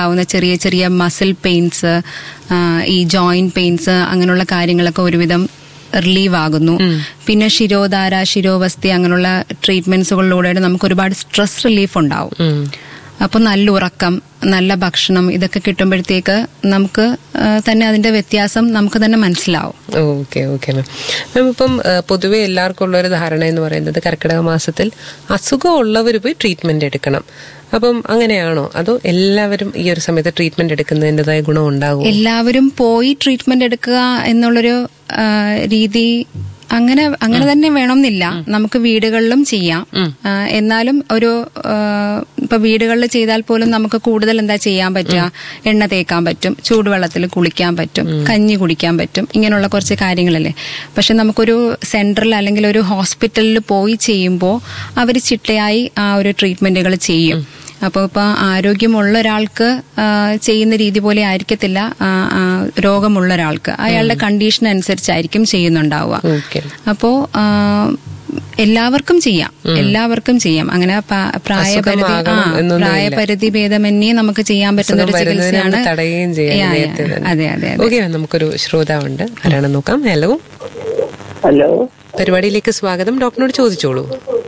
ഉണ്ടാവുന്ന ചെറിയ ചെറിയ മസിൽ പെയിൻസ് ഈ ജോയിന്റ് പെയിൻസ് അങ്ങനെയുള്ള കാര്യങ്ങളൊക്കെ ഒരുവിധം റിലീവ് ആകുന്നു പിന്നെ ശിരോധാര ശിരോവസ്തി അങ്ങനെയുള്ള ട്രീറ്റ്മെന്റ്സുകളിലൂടെ നമുക്ക് ഒരുപാട് സ്ട്രെസ് റിലീഫ് ഉണ്ടാവും ഉം. അപ്പോൾ നല്ല ഉറക്കം നല്ല ഭക്ഷണം ഇതൊക്കെ കിട്ടുമ്പോഴത്തേക്ക് നമുക്ക് ആ, തന്നെ അതിന്റെ വ്യത്യാസം നമുക്ക് തന്നെ മനസ്സിലാവും ഓക്കെ ഓക്കെ മാം മാം ഇപ്പം ആ, പൊതുവെ എല്ലാവർക്കും ഉള്ള ഒരു ധാരണ എന്ന് പറയുന്നത് കർക്കിടക മാസത്തിൽ അസുഖമുള്ളവർ പോയി ട്രീറ്റ്മെന്റ് എടുക്കണം അപ്പം അങ്ങനെയാണോ അതോ എല്ലാവരും ഈ ഒരു സമയത്ത് ട്രീറ്റ്മെന്റ് എടുക്കുന്നതിൻ്റെതായ ഗുണം ഉണ്ടാകും എല്ലാവരും പോയി ട്രീറ്റ്മെന്റ് എടുക്കുക എന്നുള്ളൊരു ആ, രീതി അങ്ങനെ അങ്ങനെ തന്നെ വേണമെന്നില്ല നമുക്ക് വീടുകളിലും ചെയ്യാം ആ, എന്നാലും ഒരു ആ, ഇപ്പൊ വീടുകളിൽ ചെയ്താൽ പോലും നമുക്ക് കൂടുതൽ എന്താ ചെയ്യാൻ പറ്റുക എണ്ണ തേക്കാൻ പറ്റും ചൂടുവെള്ളത്തിൽ കുളിക്കാൻ പറ്റും കഞ്ഞി കുടിക്കാൻ പറ്റും ഇങ്ങനെയുള്ള കുറച്ച് കാര്യങ്ങളല്ലേ പക്ഷെ നമുക്കൊരു സെന്ററിൽ അല്ലെങ്കിൽ ഒരു ഹോസ്പിറ്റലിൽ പോയി ചെയ്യുമ്പോൾ അവർ ചിട്ടയായി ആ ഒരു ട്രീറ്റ്മെന്റുകൾ ചെയ്യും അപ്പോൾ ഇപ്പൊ ആരോഗ്യമുള്ള ഒരാൾക്ക് ആ, ചെയ്യുന്ന രീതി പോലെ ആയിരിക്കത്തില്ല ആ, ആ, രോഗമുള്ള ഒരാൾക്ക് അയാളുടെ കണ്ടീഷൻ അനുസരിച്ചായിരിക്കും ചെയ്യുന്നുണ്ടാവുക ഓക്കെ അപ്പോ ആ, എല്ലാവർക്കും ചെയ്യാം എല്ലാവർക്കും ചെയ്യാം അങ്ങനെ പ- പ്രായപരിധി ആ അസുഖമാകണം എന്നൊന്നുമില്ല. പ്രായപരിധി ഭേദമന്യേ നമുക്ക് ചെയ്യാൻ പറ്റുന്ന ഒരു അസുഖം വരുന്നതിനെ ചികിത്സയാണ് നമുക്ക് തടയുകയും ചെയ്യാം യാ, യാ. നേരത്തെ തന്നെ. അതെ അതെ അതെ ഓക്കെ മാം നമുക്കൊരു ശ്രോതാവുണ്ട് ആരാണെന്ന് നോക്കാം ഹലോ ഹലോ പരിപാടിയിലേക്ക് സ്വാഗതം ഡോക്ടറിനോട് ചോദിച്ചോളൂ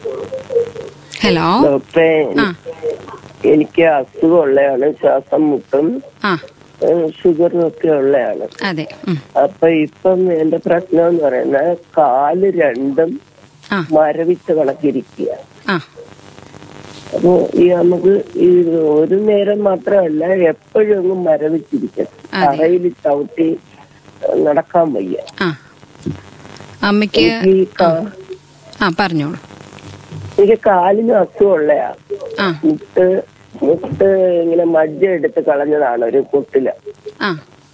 ഹലോ ഡോക്ടറെ എനിക്ക് അസുഖമുള്ളതാണ് ശ്വാസം മുട്ടും ആ ഷുഗറും ഒക്കെ ഉള്ളതാണ് അതെ ഉം. അപ്പൊ ഇപ്പം എന്റെ പ്രശ്നം എന്ന് പറയുന്നത് കാല് രണ്ടും ആ മരവിച്ച കണക്കിരിക്കുക ആ അപ്പൊ ഈ നമുക്ക് ഈ ഒരു നേരം മാത്രമല്ല എപ്പോഴും അങ്ങ് മരവിച്ചിരിക്കും തറയിൽ ചവിട്ടി നടക്കാൻ വയ്യ ആ അമ്മയ്ക്ക് എനിക്ക് ഈ കാ- ആ പറഞ്ഞോളൂ എനിക്ക് കാലിന് അസുഖമുള്ളയാ ആ മുട്ട് മുട്ട് ഇങ്ങനെ മജ്ജ എടുത്ത് കളഞ്ഞതാണ് ഒരു കുട്ടില് ആ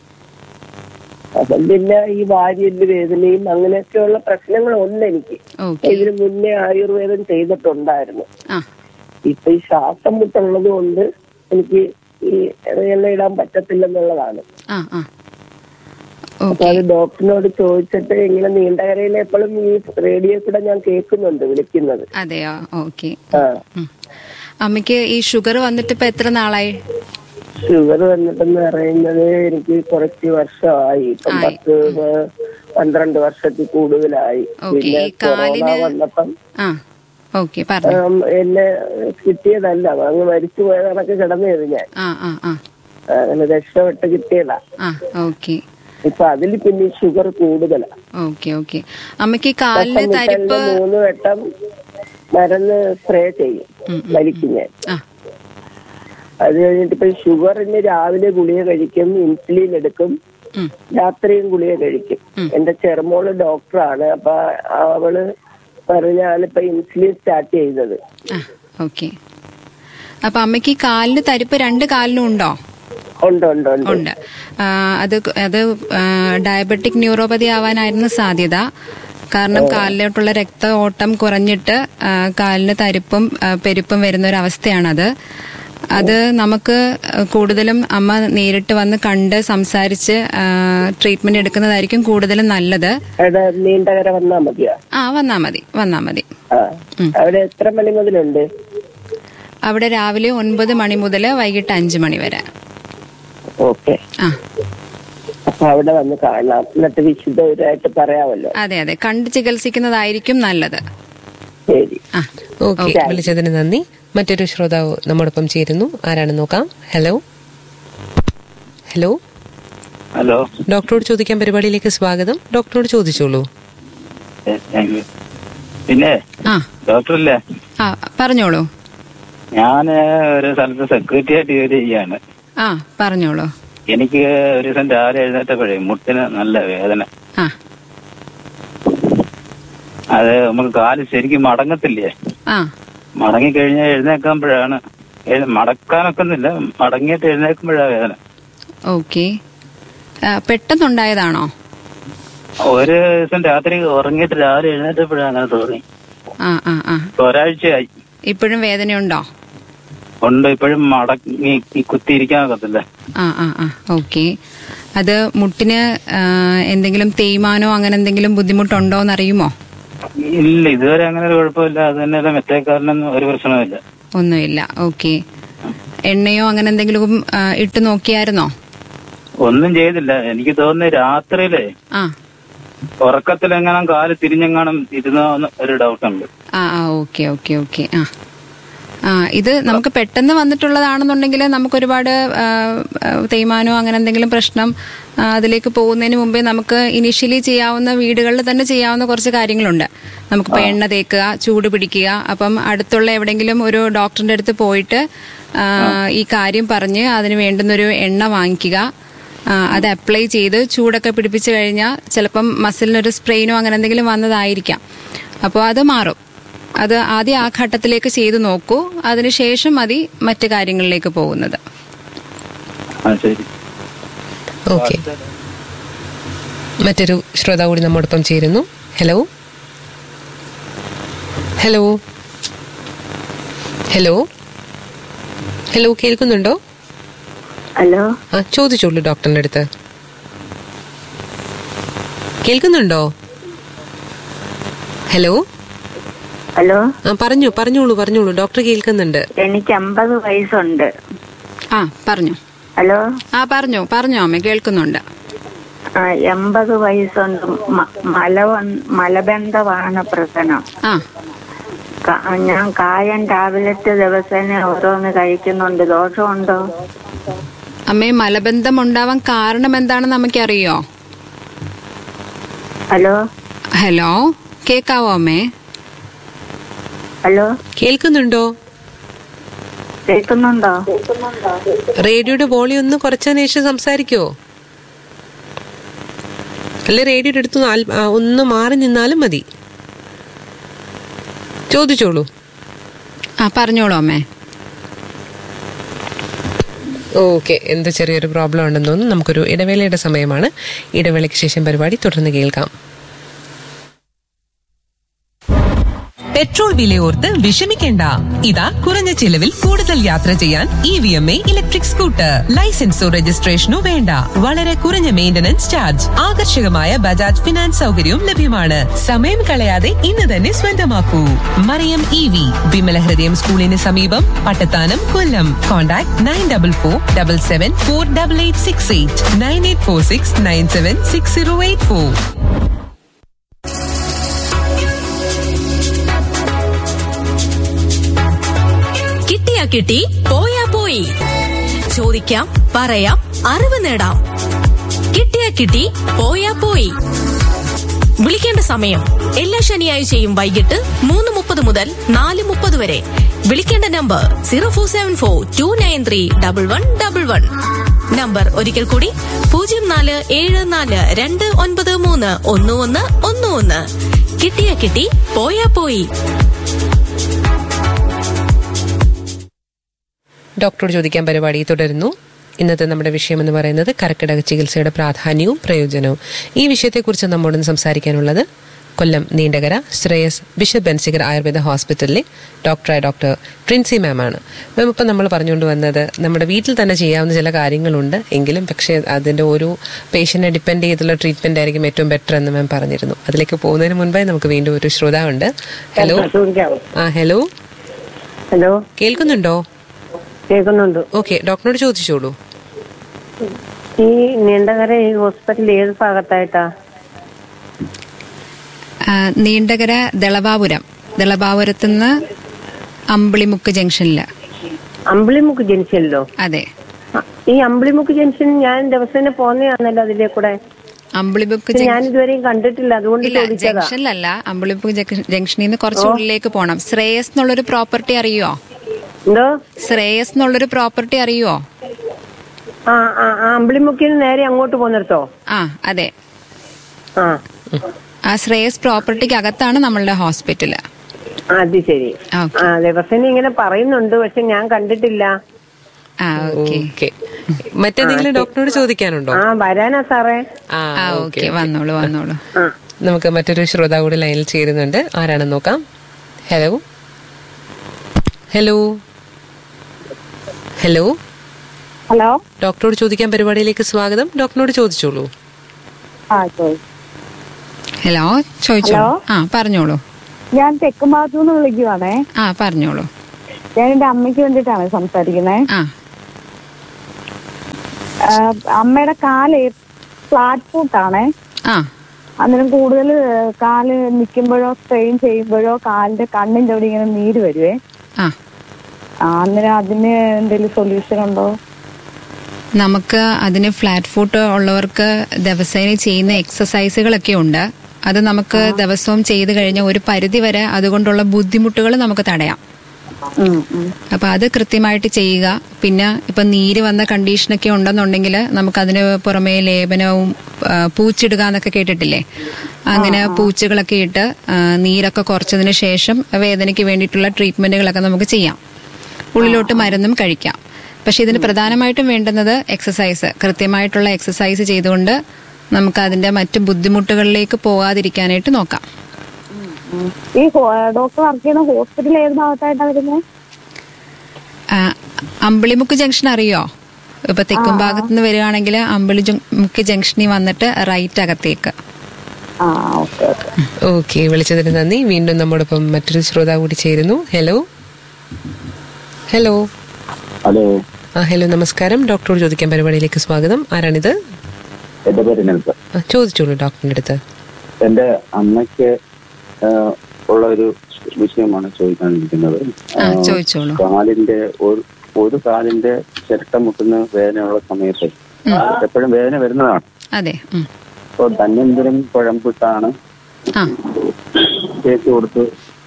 അപ്പം പിന്നെ ഈ വാര്യല് വേദനയും അങ്ങനെയൊക്കെയുള്ള പ്രശ്നങ്ങളുണ്ട് എനിക്ക് ഓക്കെ ഇതിനു മുന്നേ ആയുർവേദം ചെയ്തിട്ടുണ്ടായിരുന്നു ആ ഇപ്പൊ ഈ ശ്വാസം മുട്ടുള്ളത് കൊണ്ട് എനിക്ക് ഈ എണ്ണ ഇടാൻ പറ്റത്തില്ലെന്നുള്ളതാണ് ആ ആ അപ്പൊ ഓക്കെ അത് ഡോക്ടറിനോട് ചോദിച്ചിട്ട് ഇങ്ങനെ നീണ്ടകരയിൽ എപ്പോഴും ഈ റേഡിയോ കൂടെ ഞാൻ കേൾക്കുന്നുണ്ട് വിളിക്കുന്നത് അതെയോ ഓക്കെ ആ ഉം. അമ്മയ്ക്ക് ഈ ഷുഗർ വന്നിട്ട് ഇപ്പൊ എത്ര നാളായി ഷുഗർ വന്നിട്ടെന്ന് പറയുന്നത് എനിക്ക് കുറച്ച് വർഷമായി ഇപ്പം ആയി. പത്ത് പ- പന്ത്രണ്ട് വർഷത്തിൽ കൂടുതലായി ഓക്കേ, പിന്നെ ഈ കാലിന് കൊറോണ വന്നപ്പം ആ ഓക്കെ പറഞ്ഞു ആം, എന്നെ കിട്ടിയതല്ല അങ്ങ് മരിച്ചു പോയ കണക്ക് കിടന്നത് ഞാൻ ആ ആ ആ അങ്ങനെ രക്ഷപ്പെട്ട് കിട്ടിയതാ ആ ഓക്കെ ഇപ്പൊ അതിൽ പിന്നെ ഷുഗർ കൂടുതലാ ഓക്കെ ഓക്കെ അമ്മയ്ക്ക് ഈ കാലിന് തരിപ്പ് മിനിറ്റിൽ മൂന്ന് വട്ടം മരുന്ന് സ്പ്രേ ചെയ്യും വലിക്കും ഞാൻ ആ അത് കഴിഞ്ഞിട്ട് ഇപ്പൊ ഷുഗറിന് രാവിലെ ഗുളിക കഴിക്കും ഇൻസുലിൻ എടുക്കും ഉം. രാത്രിയും ഗുളിക കഴിക്കും എന്റെ ചെറുമോള് ഡോക്ടറാണ് അപ്പൊ അവള് പറഞ്ഞാണിപ്പൊ ഇൻസുലിൻ സ്റ്റാർട്ട് ചെയ്തത് ആ ഓക്കെ അപ്പൊ അമ്മയ്ക്ക് ഈ കാലിന് തരിപ്പ് രണ്ട് കാലിനും ഉണ്ടോ ഉണ്ട് ഉണ്ട് ഉണ്ട് ഉണ്ട് ആ, അത് അത് ഡയബറ്റിക് ന്യൂറോപ്പതി ആവാനായിരുന്നു സാധ്യത കാരണം കാലിലോട്ടുള്ള രക്ത ഓട്ടം കുറഞ്ഞിട്ട് ആ, കാലിന് തരിപ്പും ആ, പെരുപ്പും വരുന്ന ഒരു അവസ്ഥയാണത് അത് നമുക്ക് കൂടുതലും അമ്മ നേരിട്ട് വന്ന് കണ്ട് സംസാരിച്ച് ട്രീറ്റ്മെന്റ് എടുക്കുന്നതായിരിക്കും കൂടുതലും നല്ലത് അവിടെ നീണ്ടകര വന്നാ മതിയാ ആ വന്നാ മതി വന്നാ മതി ആ അവിടെ എത്ര മണി മുതലുണ്ട് അവിടെ രാവിലെ ഒൻപത് മണി മുതൽ വൈകിട്ട് അഞ്ച് മണി വരെ ഓക്കെ ആ അപ്പൊ അവിടെ വന്ന് കാണാം എന്നിട്ട് വിശുദ്ധമായിട്ട് പറയാമല്ലോ അതെ അതെ കണ്ട് ചികിത്സിക്കുന്നതായിരിക്കും നല്ലത് ശരി ആ ഓക്കെ വിളിച്ചതിന് നന്ദി മറ്റൊരു ശ്രോതാവ് നമ്മോടൊപ്പം ചേരുന്നു ആരാണെന്ന് നോക്കാം ഹലോ ഹലോ ഹലോ ഡോക്ടറോട് ചോദിക്കാൻ പരിപാടിയിലേക്ക് സ്വാഗതം ഡോക്ടറോട് ചോദിച്ചോളൂ താങ്ക് യു പിന്നെ ആ ഡോക്ടറല്ലേ ആ പറഞ്ഞോളൂ ഞാൻ ഒരു സ്ഥലത്ത് സെക്യൂരിറ്റി ആയിട്ട് ജോലി ചെയ്യാണ് ആ പറഞ്ഞോളൂ എനിക്ക് ഒരു ദിവസം രാവിലെ എഴുന്നേറ്റപ്പോഴേ മുട്ടിന് നല്ല വേദന ആ അത് നമുക്ക് കാല് ശരിക്കും മടങ്ങത്തില്ലേ ആ മടങ്ങി കഴിഞ്ഞാൽ എഴുന്നേക്കുമ്പോഴാണ് എഴു- മടക്കാനൊക്കുന്നില്ല മടങ്ങിയിട്ട് എഴുന്നേക്കുമ്പോഴാണ് വേദന ഓക്കെ പെട്ടെന്നുണ്ടായതാണോ ഒരു ദിവസം രാത്രി ഉറങ്ങിയിട്ട് രാവിലെ എഴുന്നേറ്റപ്പോഴാണ് അങ്ങനെ തോന്നി ആ ആ ആ ഇപ്പൊ ഒരാഴ്ചയായി ഇപ്പോഴും വേദനയുണ്ടോ ഉണ്ട് ഇപ്പോഴും മടങ്ങി ഈ കുത്തിയിരിക്കാൻ ഒക്കത്തില്ല ആ ആ ആ ഓക്കെ അത് മുട്ടിന് ആ, എന്തെങ്കിലും തേയ്മാനോ അങ്ങനെ എന്തെങ്കിലും ബുദ്ധിമുട്ടുണ്ടോ എന്നറിയുമോ ഇല്ല ഇതുവരെ അങ്ങനെ ഒരു കുഴപ്പമില്ല അത് തന്നെ മെത്തേക്കാരനൊന്നും ഒരു പ്രശ്നമില്ല ഒന്നുമില്ല ഓക്കെ എണ്ണയോ അങ്ങനെ എന്തെങ്കിലും ആ, ഇട്ട് നോക്കിയായിരുന്നോ ഒന്നും ചെയ്തില്ല എനിക്ക് തോന്നുന്നു രാത്രിയിലേ ആ ഉറക്കത്തിലെങ്ങാനും കാല് തിരിഞ്ഞെങ്ങാനും ഇരുന്നോന്ന് ഒരു ഡൗട്ട് ഉണ്ട് ആ ആ ഓക്കെ ഓക്കെ ഓക്കെ ആ ആ ഇത് നമുക്ക് പെട്ടെന്ന് വന്നിട്ടുള്ളതാണെന്നുണ്ടെങ്കിൽ നമുക്ക് ഒരുപാട് ആ, ആ, തേയ്മാനോ അങ്ങനെ എന്തെങ്കിലും പ്രശ്നം ആ, അതിലേക്ക് പോകുന്നതിന് മുമ്പേ നമുക്ക് ഇനിഷ്യലി ചെയ്യാവുന്ന വീടുകളിൽ തന്നെ ചെയ്യാവുന്ന കുറച്ച് കാര്യങ്ങളുണ്ട് നമുക്കിപ്പോൾ എണ്ണ തേക്കുക ചൂട് പിടിക്കുക അപ്പം അടുത്തുള്ള എവിടെയെങ്കിലും ഒരു ഡോക്ടറിന്റെ അടുത്ത് പോയിട്ട് ആ, ഈ കാര്യം പറഞ്ഞ് അതിന് വേണ്ടുന്നൊരു എണ്ണ വാങ്ങിക്കുക ആ, അത് അപ്ലൈ ചെയ്ത് ചൂടൊക്കെ പിടിപ്പിച്ചു കഴിഞ്ഞാൽ ചിലപ്പം മസിലിനൊരു സ്പ്രെയിനോ അങ്ങനെ എന്തെങ്കിലും വന്നതായിരിക്കാം അപ്പോൾ അത് മാറും അത് ആദ്യം ആ ഘട്ടത്തിലേക്ക് ചെയ്തു നോക്കൂ അതിനുശേഷം മതി മറ്റു കാര്യങ്ങളിലേക്ക് പോകുന്നത് ആ ശരി ഓക്കെ മറ്റൊരു ശ്രോതാവ് കൂടി നമ്മോടൊപ്പം ചേരുന്നു ഹലോ ഹലോ ഹലോ ഹലോ കേൾക്കുന്നുണ്ടോ ഹലോ ആ ചോദിച്ചോളൂ ഡോക്ടറിന്റെ അടുത്ത് കേൾക്കുന്നുണ്ടോ ഹലോ ഹലോ ആ പറഞ്ഞു പറഞ്ഞോളൂ പറഞ്ഞോളൂ ഡോക്ടർ കേൾക്കുന്നുണ്ട് എനിക്ക് അമ്പത് വയസ്സുണ്ട് ആ പറഞ്ഞു ഹലോ ആ പറഞ്ഞു പറഞ്ഞു അമ്മ കേൾക്കുന്നുണ്ട് ആ, എൺപത് വയസ്സുണ്ട് മ- മലവ- മലബന്ധമാണ് പ്രശ്നം ആ ക- ഞാൻ കായം ടാബ്ലറ്റ് ദിവസേന ഓരോന്ന് കഴിക്കുന്നുണ്ട് ദോഷമുണ്ടോ അമ്മേ മലബന്ധം ഉണ്ടാവാൻ കാരണം എന്താണെന്ന് നമുക്കറിയോ ഹലോ ഹലോ കേക്കാവോ അമ്മേ ഹലോ കേൾക്കുന്നുണ്ടോ കേൾക്കുന്നുണ്ടോ റേഡിയോയുടെ വോളിയം ഒന്ന് കുറച്ചതിന് ശേഷം സംസാരിക്കുവോ അല്ലെ റേഡിയോയുടെ അടുത്ത് ഒന്ന് ആൽ- ആ, ഒന്ന് മാറി നിന്നാലും മതി ചോദിച്ചോളൂ ആ പറഞ്ഞോളൂ അമ്മേ ഓക്കെ എന്ത് ചെറിയൊരു പ്രോബ്ലം ഉണ്ടെന്ന് തോന്നുന്നു നമുക്കൊരു ഇടവേളയുടെ സമയമാണ് ഇടവേളയ്ക്ക് ശേഷം പരിപാടി തുടർന്ന് കേൾക്കാം പെട്രോൾ വിലയോർത്ത് വിഷമിക്കേണ്ട ഇതാ കുറഞ്ഞ ചിലവിൽ കൂടുതൽ യാത്ര ചെയ്യാൻ E V M A electric scooter ലൈസൻസോ രജിസ്ട്രേഷനോ വേണ്ട വളരെ കുറഞ്ഞ മെയിന്റനൻസ് ചാർജ് ആകർഷകമായ ബജാജ് ഫിനാൻസ് സൗകര്യവും ലഭ്യമാണ് സമയം കളയാതെ ഇന്ന് തന്നെ സ്വന്തമാക്കൂ മറിയം ഇ വി വിമല ഹൃദയം സ്കൂളിന് സമീപം Pattathanam Kollam contact nine double four double seven four double eight six eight nine eight four six nine seven six zero eight four കിട്ടിയാ കിട്ടി പോയാ പോയി ചോദിക്കാം പറയാം അറിവ് നേടാം കിട്ടിയാ കിട്ടി പോയാ പോയി വിളിക്കേണ്ട സമയം എല്ലാ ശനിയാഴ്ചയും വൈകിട്ട് മൂന്ന് മുപ്പത് മുതൽ നാല് മുപ്പത് വരെ വിളിക്കേണ്ട number zero four seven four two nine three double one double one number ഒരിക്കൽ കൂടി പൂജ്യം നാല് ഏഴ് നാല് രണ്ട് ഒൻപത് മൂന്ന് ഒന്ന് ഒന്ന് ഒന്ന് ഒന്ന് കിട്ടിയാ കിട്ടി പോയാ പോയി ഡോക്ടറോട് ചോദിക്കാൻ പരിപാടി തുടരുന്നു ഇന്നത്തെ നമ്മുടെ വിഷയം എന്ന് പറയുന്നത് കർക്കിടക ചികിത്സയുടെ പ്രാധാന്യവും പ്രയോജനവും ഈ വിഷയത്തെക്കുറിച്ച് നമ്മോടൊന്ന് സംസാരിക്കാനുള്ളത് കൊല്ലം നീണ്ടകര ശ്രേയസ് ബിഷപ്പ് ബെൻസിഗർ ആയുർവേദ ഹോസ്പിറ്റലിലെ ഡോക്ടറായ ഡോക്ടർ പ്രിൻസി മാം ആണ് മാം ഇപ്പം നമ്മൾ പറഞ്ഞുകൊണ്ട് വന്നത് നമ്മുടെ വീട്ടിൽ തന്നെ ചെയ്യാവുന്ന ചില കാര്യങ്ങളുണ്ട് എങ്കിലും പക്ഷേ അതിൻ്റെ ഒരു പേഷ്യൻറ്റിനെ ഡിപ്പെൻഡ് ചെയ്തുള്ള ട്രീറ്റ്മെൻ്റ് ആയിരിക്കും ഏറ്റവും ബെറ്റർ എന്ന് മാം പറഞ്ഞിരുന്നു അതിലേക്ക് പോകുന്നതിന് മുൻപായി നമുക്ക് വീണ്ടും ഒരു ശ്രോതാവുണ്ട് ഹലോ ചോദിക്കാവോ ആ ഹലോ ഹലോ കേൾക്കുന്നുണ്ടോ കേൾക്കുന്നുണ്ട് ഓക്കെ ഡോക്ടറോട് ചോദിച്ചോളൂ ഈ നീണ്ടകര ഈ ഹോസ്പിറ്റൽ ഏത് ഭാഗത്തായിട്ടാ ആ, നീണ്ടകര ദളവാപുരം ദളവാപുരത്ത് നിന്ന് അമ്പിളിമുക്ക് ജംഗ്ഷനിൽ അമ്പിളിമുക്ക് ജംഗ്ഷനിലോ അതെ ആ, ഈ അമ്പിളിമുക്ക് ജംഗ്ഷൻ ഞാൻ ദിവസേന പോന്നെയാണല്ലോ അതിലെ കൂടെ അമ്പിളിമുക്ക് പക്ഷെ ജംഗ്ഷൻ ഞാൻ ഇതുവരെയും കണ്ടിട്ടില്ല അതുകൊണ്ട് ഇല്ല ചോദിച്ചതാ ജംഗ്ഷനിലല്ല അമ്പിളിമുക്ക് ജംഗ്ഷൻ- ജംഗ്ഷനിൽ നിന്ന് കുറച്ച് ഉള്ളിലേക്ക് പോണം ശ്രേയസ് എന്നുള്ളൊരു പ്രോപ്പർട്ടി അറിയോ എന്തോ ശ്രേയസ് എന്നുള്ളൊരു പ്രോപ്പർട്ടി അറിയോ ആ ആ ആ, അമ്പിളിമുക്കിന് നേരെ അങ്ങോട്ട് പോന്നിടത്തോ ആ അതെ ആ ആ ശ്രേയസ് പ്രോപ്പർട്ടിക്ക് അകത്താണ് നമ്മളുടെ ഹോസ്പിറ്റല് ആ, അത് ശരി ഓക്കെ. ആ ദിവസേന ഇങ്ങനെ പറയുന്നുണ്ട് പക്ഷെ ഞാൻ കണ്ടിട്ടില്ല ആ ഓക്കെ ഓക്കെ മറ്റെന്തെങ്കിലും ഡോക്ടറോട് ചോദിക്കാനുണ്ടോ ആ വരാനാ സാറേ ആ ആ ഓക്കെ വന്നോളൂ വന്നോളൂ ആ നമുക്ക് മറ്റൊരു ശ്രോതാവ് കൂടി ലൈനിൽ ചേരുന്നുണ്ട് ആരാണെന്ന് നോക്കാം ഹലോ ഹലോ ഹലോ ഹലോ ഡോക്ടറോട് ചോദിക്കാൻ പരിപാടിയിലേക്ക് സ്വാഗതം ഡോക്ടറോട് ചോദിച്ചോളൂ ആ ചോദിച്ചു ഹലോ ചോദിച്ചോളൂ ആ പറഞ്ഞോളൂ ഞാൻ തെക്കുംഭാഗത്തു നിന്ന് വിളിക്കുവാണേ ആ പറഞ്ഞോളൂ ഞാൻ എന്റെ അമ്മയ്ക്ക് വേണ്ടിയിട്ടാണ് സംസാരിക്കുന്നത് ആ ആ, അമ്മയുടെ കാല് ഫ്ലാറ്റ് ഫുട്ടാണേ ആ അന്നേരം കൂടുതൽ കാല് നിൽക്കുമ്പോഴോ സ്ട്രെയിൻ ചെയ്യുമ്പോഴോ കാലിന്റെ കണ്ണിന്റെ അവിടെ ഇങ്ങനെ നീര് വരുവേ ആ ആ, അന്നേരം അതിന് എന്തെങ്കിലും സൊല്യൂഷൻ ഉണ്ടോ നമുക്ക് അതിന് ഫ്ലാറ്റ് ഫുട്ട് ഉള്ളവർക്ക് ദിവസേന ചെയ്യുന്ന എക്സസൈസുകളൊക്കെ ഉണ്ട് അത് നമുക്ക് ദിവസവും ചെയ്തു കഴിഞ്ഞാൽ ഒരു പരിധി വരെ അതുകൊണ്ടുള്ള ബുദ്ധിമുട്ടുകൾ നമുക്ക് തടയാം ഉം, ഉം. അപ്പൊ അത് കൃത്യമായിട്ട് ചെയ്യുക പിന്നെ ഇപ്പൊ നീര് വന്ന കണ്ടീഷനൊക്കെ ഉണ്ടെന്നുണ്ടെങ്കിൽ നമുക്ക് അതിന് പുറമേ ലേപനവും ആ, പൂച്ചിടുക എന്നൊക്കെ കേട്ടിട്ടില്ലേ അങ്ങനെ പൂച്ചുകളൊക്കെ ഇട്ട് ആ, നീരൊക്കെ കുറച്ചതിന് ശേഷം വേദനയ്ക്ക് വേണ്ടിയിട്ടുള്ള ട്രീറ്റ്മെന്റുകളൊക്കെ നമുക്ക് ചെയ്യാം ഉള്ളിലോട്ട് മരുന്നും കഴിക്കാം പക്ഷെ ഇതിന് പ്രധാനമായിട്ടും വേണ്ടുന്നത് എക്സസൈസ് കൃത്യമായിട്ടുള്ള എക്സസൈസ് ചെയ്തുകൊണ്ട് നമുക്ക് അതിന്റെ മറ്റു ബുദ്ധിമുട്ടുകളിലേക്ക് പോകാതിരിക്കാനായിട്ട് നോക്കാം ഈ ഹോ- ഡോക്ടർ വർക്ക് ചെയ്യുന്ന ഹോസ്പിറ്റൽ ഏത് ഭാഗത്തായിട്ടാ വരുന്നത് ആ, അമ്പിളിമുക്ക് ജംഗ്ഷൻ അറിയോ ഇപ്പൊ തെക്കും ഭാഗത്ത് നിന്ന് വരികയാണെങ്കിൽ അമ്പിളി ജങ്- മുക്ക് ജംഗ്ഷനിൽ വന്നിട്ട് റൈറ്റ് അകത്തേക്ക് ആ ഓക്കെ ഓക്കെ ഓക്കെ വിളിച്ചതിന് നന്ദി വീണ്ടും നമ്മോടൊപ്പം മറ്റൊരു ശ്രോതാവ് കൂടി ചേരുന്നു ഹലോ ഹലോ ഹലോ ആ ഹലോ നമസ്കാരം ഡോക്ടറോട് ചോദിക്കാൻ പരിപാടിയിലേക്ക് സ്വാഗതം ആരാണിത് എന്റെ പേര് നെൽസൺ ആ, ചോദിച്ചോളൂ ഡോക്ടറിന്റെ അടുത്ത് എന്റെ അമ്മയ്ക്ക് ആ, ഉള്ള ഒരു വിഷയമാണ് ചോദിക്കാനിരിക്കുന്നത് ആ, ആ, ചോദിച്ചോളൂ. കാലിന്റെ ഒരു ഒരു കാലിന്റെ ചിരട്ട മുട്ടുന്ന വേദനയുള്ള സമയത്ത് എപ്പോഴും വേദന വരുന്നതാണ് അതെ ഉം. അപ്പോൾ ധന്വന്തരം കുഴമ്പിട്ടാണ് ആ തേച്ച് കൊടുത്ത്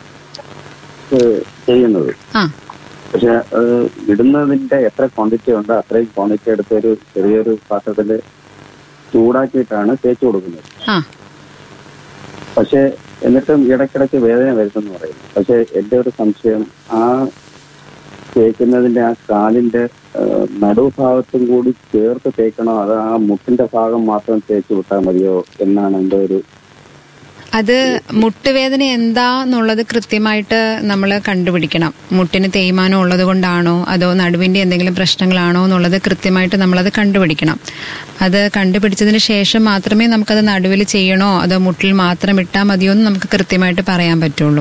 ഏ, ചെയ്യുന്നത് ആ പക്ഷെ അത് ഇടുന്നതിന്റെ എത്ര ക്വാണ്ടിറ്റി ഉണ്ടോ അത്രയും ക്വാണ്ടിറ്റി എടുത്ത് ഒരു ചെറിയൊരു പാത്രത്തില് ചൂടാക്കിയിട്ടാണ് തേച്ച് കൊടുക്കുന്നത് ആ പക്ഷെ എന്നിട്ടും ഇടയ്ക്കിടയ്ക്ക് വേദന വരുന്നെന്ന് പറയുന്നു പക്ഷെ എന്റെ ഒരു സംശയം ആ തേക്കുന്നതിന്റെ ആ കാലിന്റെ ആ, നടുഭാഗത്തും കൂടി ചേർത്ത് തേക്കണോ അത് ആ മുട്ടിന്റെ ഭാഗം മാത്രം തേച്ച് വിട്ടാൽ മതിയോ എന്നാണ് എന്റെ ഒരു അത് മുട്ടുവേദന എന്താന്നുള്ളത് കൃത്യമായിട്ട് നമ്മൾ കണ്ടുപിടിക്കണം മുട്ടിന് തേയ്മാനം ഉള്ളത് കൊണ്ടാണോ അതോ നടുവിന്റെ എന്തെങ്കിലും പ്രശ്നങ്ങളാണോ എന്നുള്ളത് കൃത്യമായിട്ട് നമ്മളത് കണ്ടുപിടിക്കണം അത് കണ്ടുപിടിച്ചതിന് ശേഷം മാത്രമേ നമുക്കത് നടുവിൽ ചെയ്യണോ അതോ മുട്ടിൽ മാത്രം ഇട്ടാൽ മതിയോ എന്ന് നമുക്ക് കൃത്യമായിട്ട് പറയാൻ പറ്റുള്ളൂ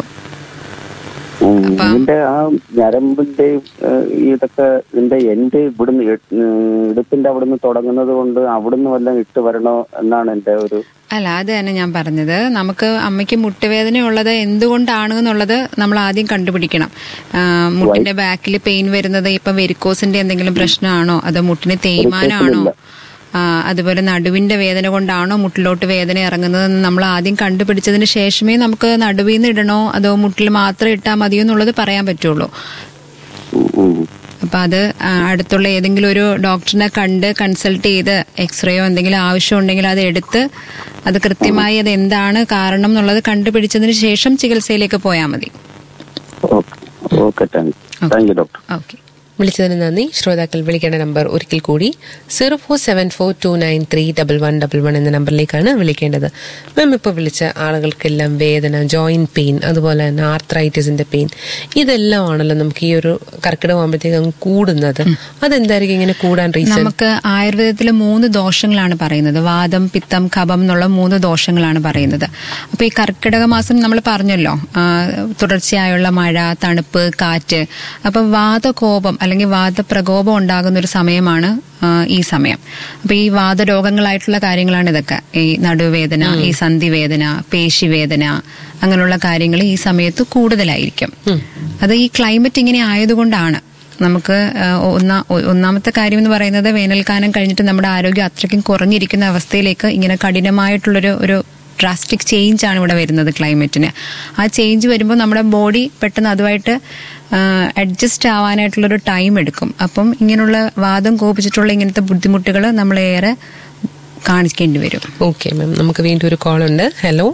ഉം, അപ്പം- ഇതിന്റെ ആ ഞരമ്പിന്റെയും ആ, ഇതൊക്കെ ഇതിന്റെ എൻഡ് ഇവിടുന്ന് ഇ- ഉം, ഇടുപ്പിന്റെ അവിടുന്ന് തുടങ്ങുന്നത് കൊണ്ട് അവിടുന്ന് വല്ലതും ഇട്ട് വരണോ എന്നാണ് എന്റെ ഒരു അല്ല അത് തന്നെ ഞാൻ പറഞ്ഞത് നമുക്ക് അമ്മയ്ക്ക് മുട്ടുവേദന ഉള്ളത് എന്തുകൊണ്ടാണ് എന്നുള്ളത് നമ്മൾ ആദ്യം കണ്ടുപിടിക്കണം ആ, മുട്ടിന്റെ ബാക്കിൽ പെയിൻ വരുന്നത് ഇപ്പൊ വെരിക്കോസിന്റെ എന്തെങ്കിലും പ്രശ്നമാണോ അതോ മുട്ടിന് തേയ്മാനാണോ ആ, അതുപോലെ നടുവിന്റെ വേദന കൊണ്ടാണോ മുട്ടിലോട്ട് വേദന ഇറങ്ങുന്നത് എന്ന് നമ്മൾ ആദ്യം കണ്ടുപിടിച്ചതിന് ശേഷമേ നമുക്ക് നടുവിൽ നിന്ന് ഇടണോ അതോ മുട്ടിൽ മാത്രം ഇട്ടാൽ മതിയോ എന്നുള്ളത് പറയാൻ പറ്റുള്ളൂ ഉം, ഉം. അപ്പൊ അത് ആ, അടുത്തുള്ള ഏതെങ്കിലും ഒരു ഡോക്ടറിനെ കണ്ട് കൺസൾട്ട് ചെയ്ത് എക്സ്റേയോ എന്തെങ്കിലും ആവശ്യമുണ്ടെങ്കിൽ അത് എടുത്ത് അത് കൃത്യമായി അത് എന്താണ് കാരണം എന്നുള്ളത് കണ്ടുപിടിച്ചതിന് ശേഷം ചികിത്സയിലേക്ക് പോയാൽ മതി okay okay thank you thank you doctor okay വിളിച്ചതിന് നന്ദി ശ്രോതാക്കൾ വിളിക്കേണ്ട നമ്പർ ഒരിക്കൽ കൂടി zero four seven four two nine three double one double one എന്ന നമ്പറിലേക്കാണ് വിളിക്കേണ്ടത് മാം ഇപ്പോൾ വിളിച്ച ആളുകൾക്കെല്ലാം വേദന ജോയിന്റ് പെയിൻ അതുപോലെ തന്നെ ആർത്രൈറ്റിസിന്റെ പെയിൻ ഇതെല്ലാം ആണല്ലോ നമുക്ക് ഈ ഒരു കർക്കിടകമാകുമ്പോഴത്തേക്ക് അങ്ങ് കൂടുന്നത് അതെന്തായിരിക്കും ഇങ്ങനെ കൂടാൻ റീസൺ നമുക്ക് ആയുർവേദത്തിൽ മൂന്ന് ദോഷങ്ങളാണ് പറയുന്നത് വാദം പിത്തം കഫം എന്നുള്ള മൂന്ന് ദോഷങ്ങളാണ് പറയുന്നത് അപ്പൊ ഈ കർക്കിടക മാസം നമ്മൾ പറഞ്ഞല്ലോ ആ, തുടർച്ചയായുള്ള മഴ തണുപ്പ് കാറ്റ് അപ്പൊ വാദകോപം അല്ലെങ്കിൽ വാദപ്രകോപം ഉണ്ടാകുന്ന ഒരു സമയമാണ് ആ, ഈ സമയം അപ്പൊ ഈ വാദരോഗങ്ങളായിട്ടുള്ള കാര്യങ്ങളാണ് ഇതൊക്കെ ഈ നടുവേദന ഈ സന്ധിവേദന പേശിവേദന അങ്ങനെയുള്ള കാര്യങ്ങൾ ഈ സമയത്ത് കൂടുതലായിരിക്കും അത് ഈ ക്ലൈമറ്റ് ഇങ്ങനെ ആയതുകൊണ്ടാണ് നമുക്ക് ആ, ഒന്നാ ഒ- ഒന്നാമത്തെ കാര്യം എന്ന് പറയുന്നത് വേനൽക്കാലം കഴിഞ്ഞിട്ട് നമ്മുടെ ആരോഗ്യം അത്രയ്ക്കും കുറഞ്ഞിരിക്കുന്ന അവസ്ഥയിലേക്ക് ഇങ്ങനെ കഠിനമായിട്ടുള്ളൊരു ഒരു ഡ്രാസ്റ്റിക് ചേഞ്ച് ആണ് ഇവിടെ വരുന്നത് ക്ലൈമറ്റിന് ആ ചേഞ്ച് വരുമ്പോൾ നമ്മുടെ ബോഡി പെട്ടെന്ന് അതുമായിട്ട് അഡ്ജസ്റ്റ് ആവാനായിട്ടുള്ളൊരു ടൈം എടുക്കും അപ്പം ഇങ്ങനെയുള്ള വാദം കോപിച്ചിട്ടുള്ള ഇങ്ങനത്തെ ബുദ്ധിമുട്ടുകൾ നമ്മളേറെ കാണിക്കേണ്ടി വരും ഓക്കെ മാം നമുക്ക് വീണ്ടും ഒരു കോൾ ഉണ്ട് ഹലോ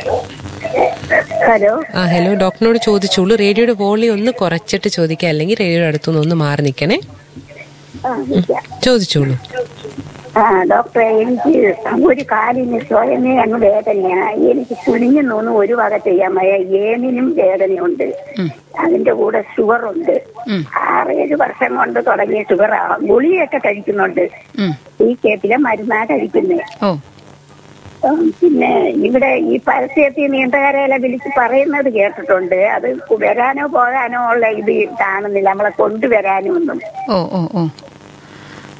ഹലോ ആ ഹലോ ഡോക്ടറിനോട് ചോദിച്ചോളൂ റേഡിയോയുടെ വോളിയം ഒന്ന് കുറച്ചിട്ട് ചോദിക്കുക അല്ലെങ്കിൽ റേഡിയോയുടെ അടുത്തുനിന്ന് ഒന്ന് മാറി നിൽക്കണേ ചോദിച്ചോളൂ ആ ഡോക്ടറെ എനിക്ക് ഒരു കാലിന് സ്വയമേ അങ്ങ് വേദനയാണ് എനിക്ക് കുനിഞ്ഞു നോന്ന് ഒരു വക ചെയ്യാൻ വയ്യ ഏനിനും വേദനയുണ്ട് അതിന്റെ കൂടെ ഷുഗറുണ്ട് ആറേഴ് വർഷം കൊണ്ട് തുടങ്ങിയ ഷുഗറാ ഗുളിയൊക്കെ കഴിക്കുന്നുണ്ട് ഉം. ഈ കേപ്പിലെ മരുന്നാ കഴിക്കുന്നത് ഓ പിന്നെ ഇവിടെ ഈ പരസ്യത്തിൽ നീണ്ടകരയിലെ വിളിച്ച് പറയുന്നത് കേട്ടിട്ടുണ്ട് അത് വരാനോ പോകാനോ ഉള്ള ഇത് കാണുന്നില്ല നമ്മളെ കൊണ്ടുവരാനോ ഒന്നും ഓ ഓ ഓ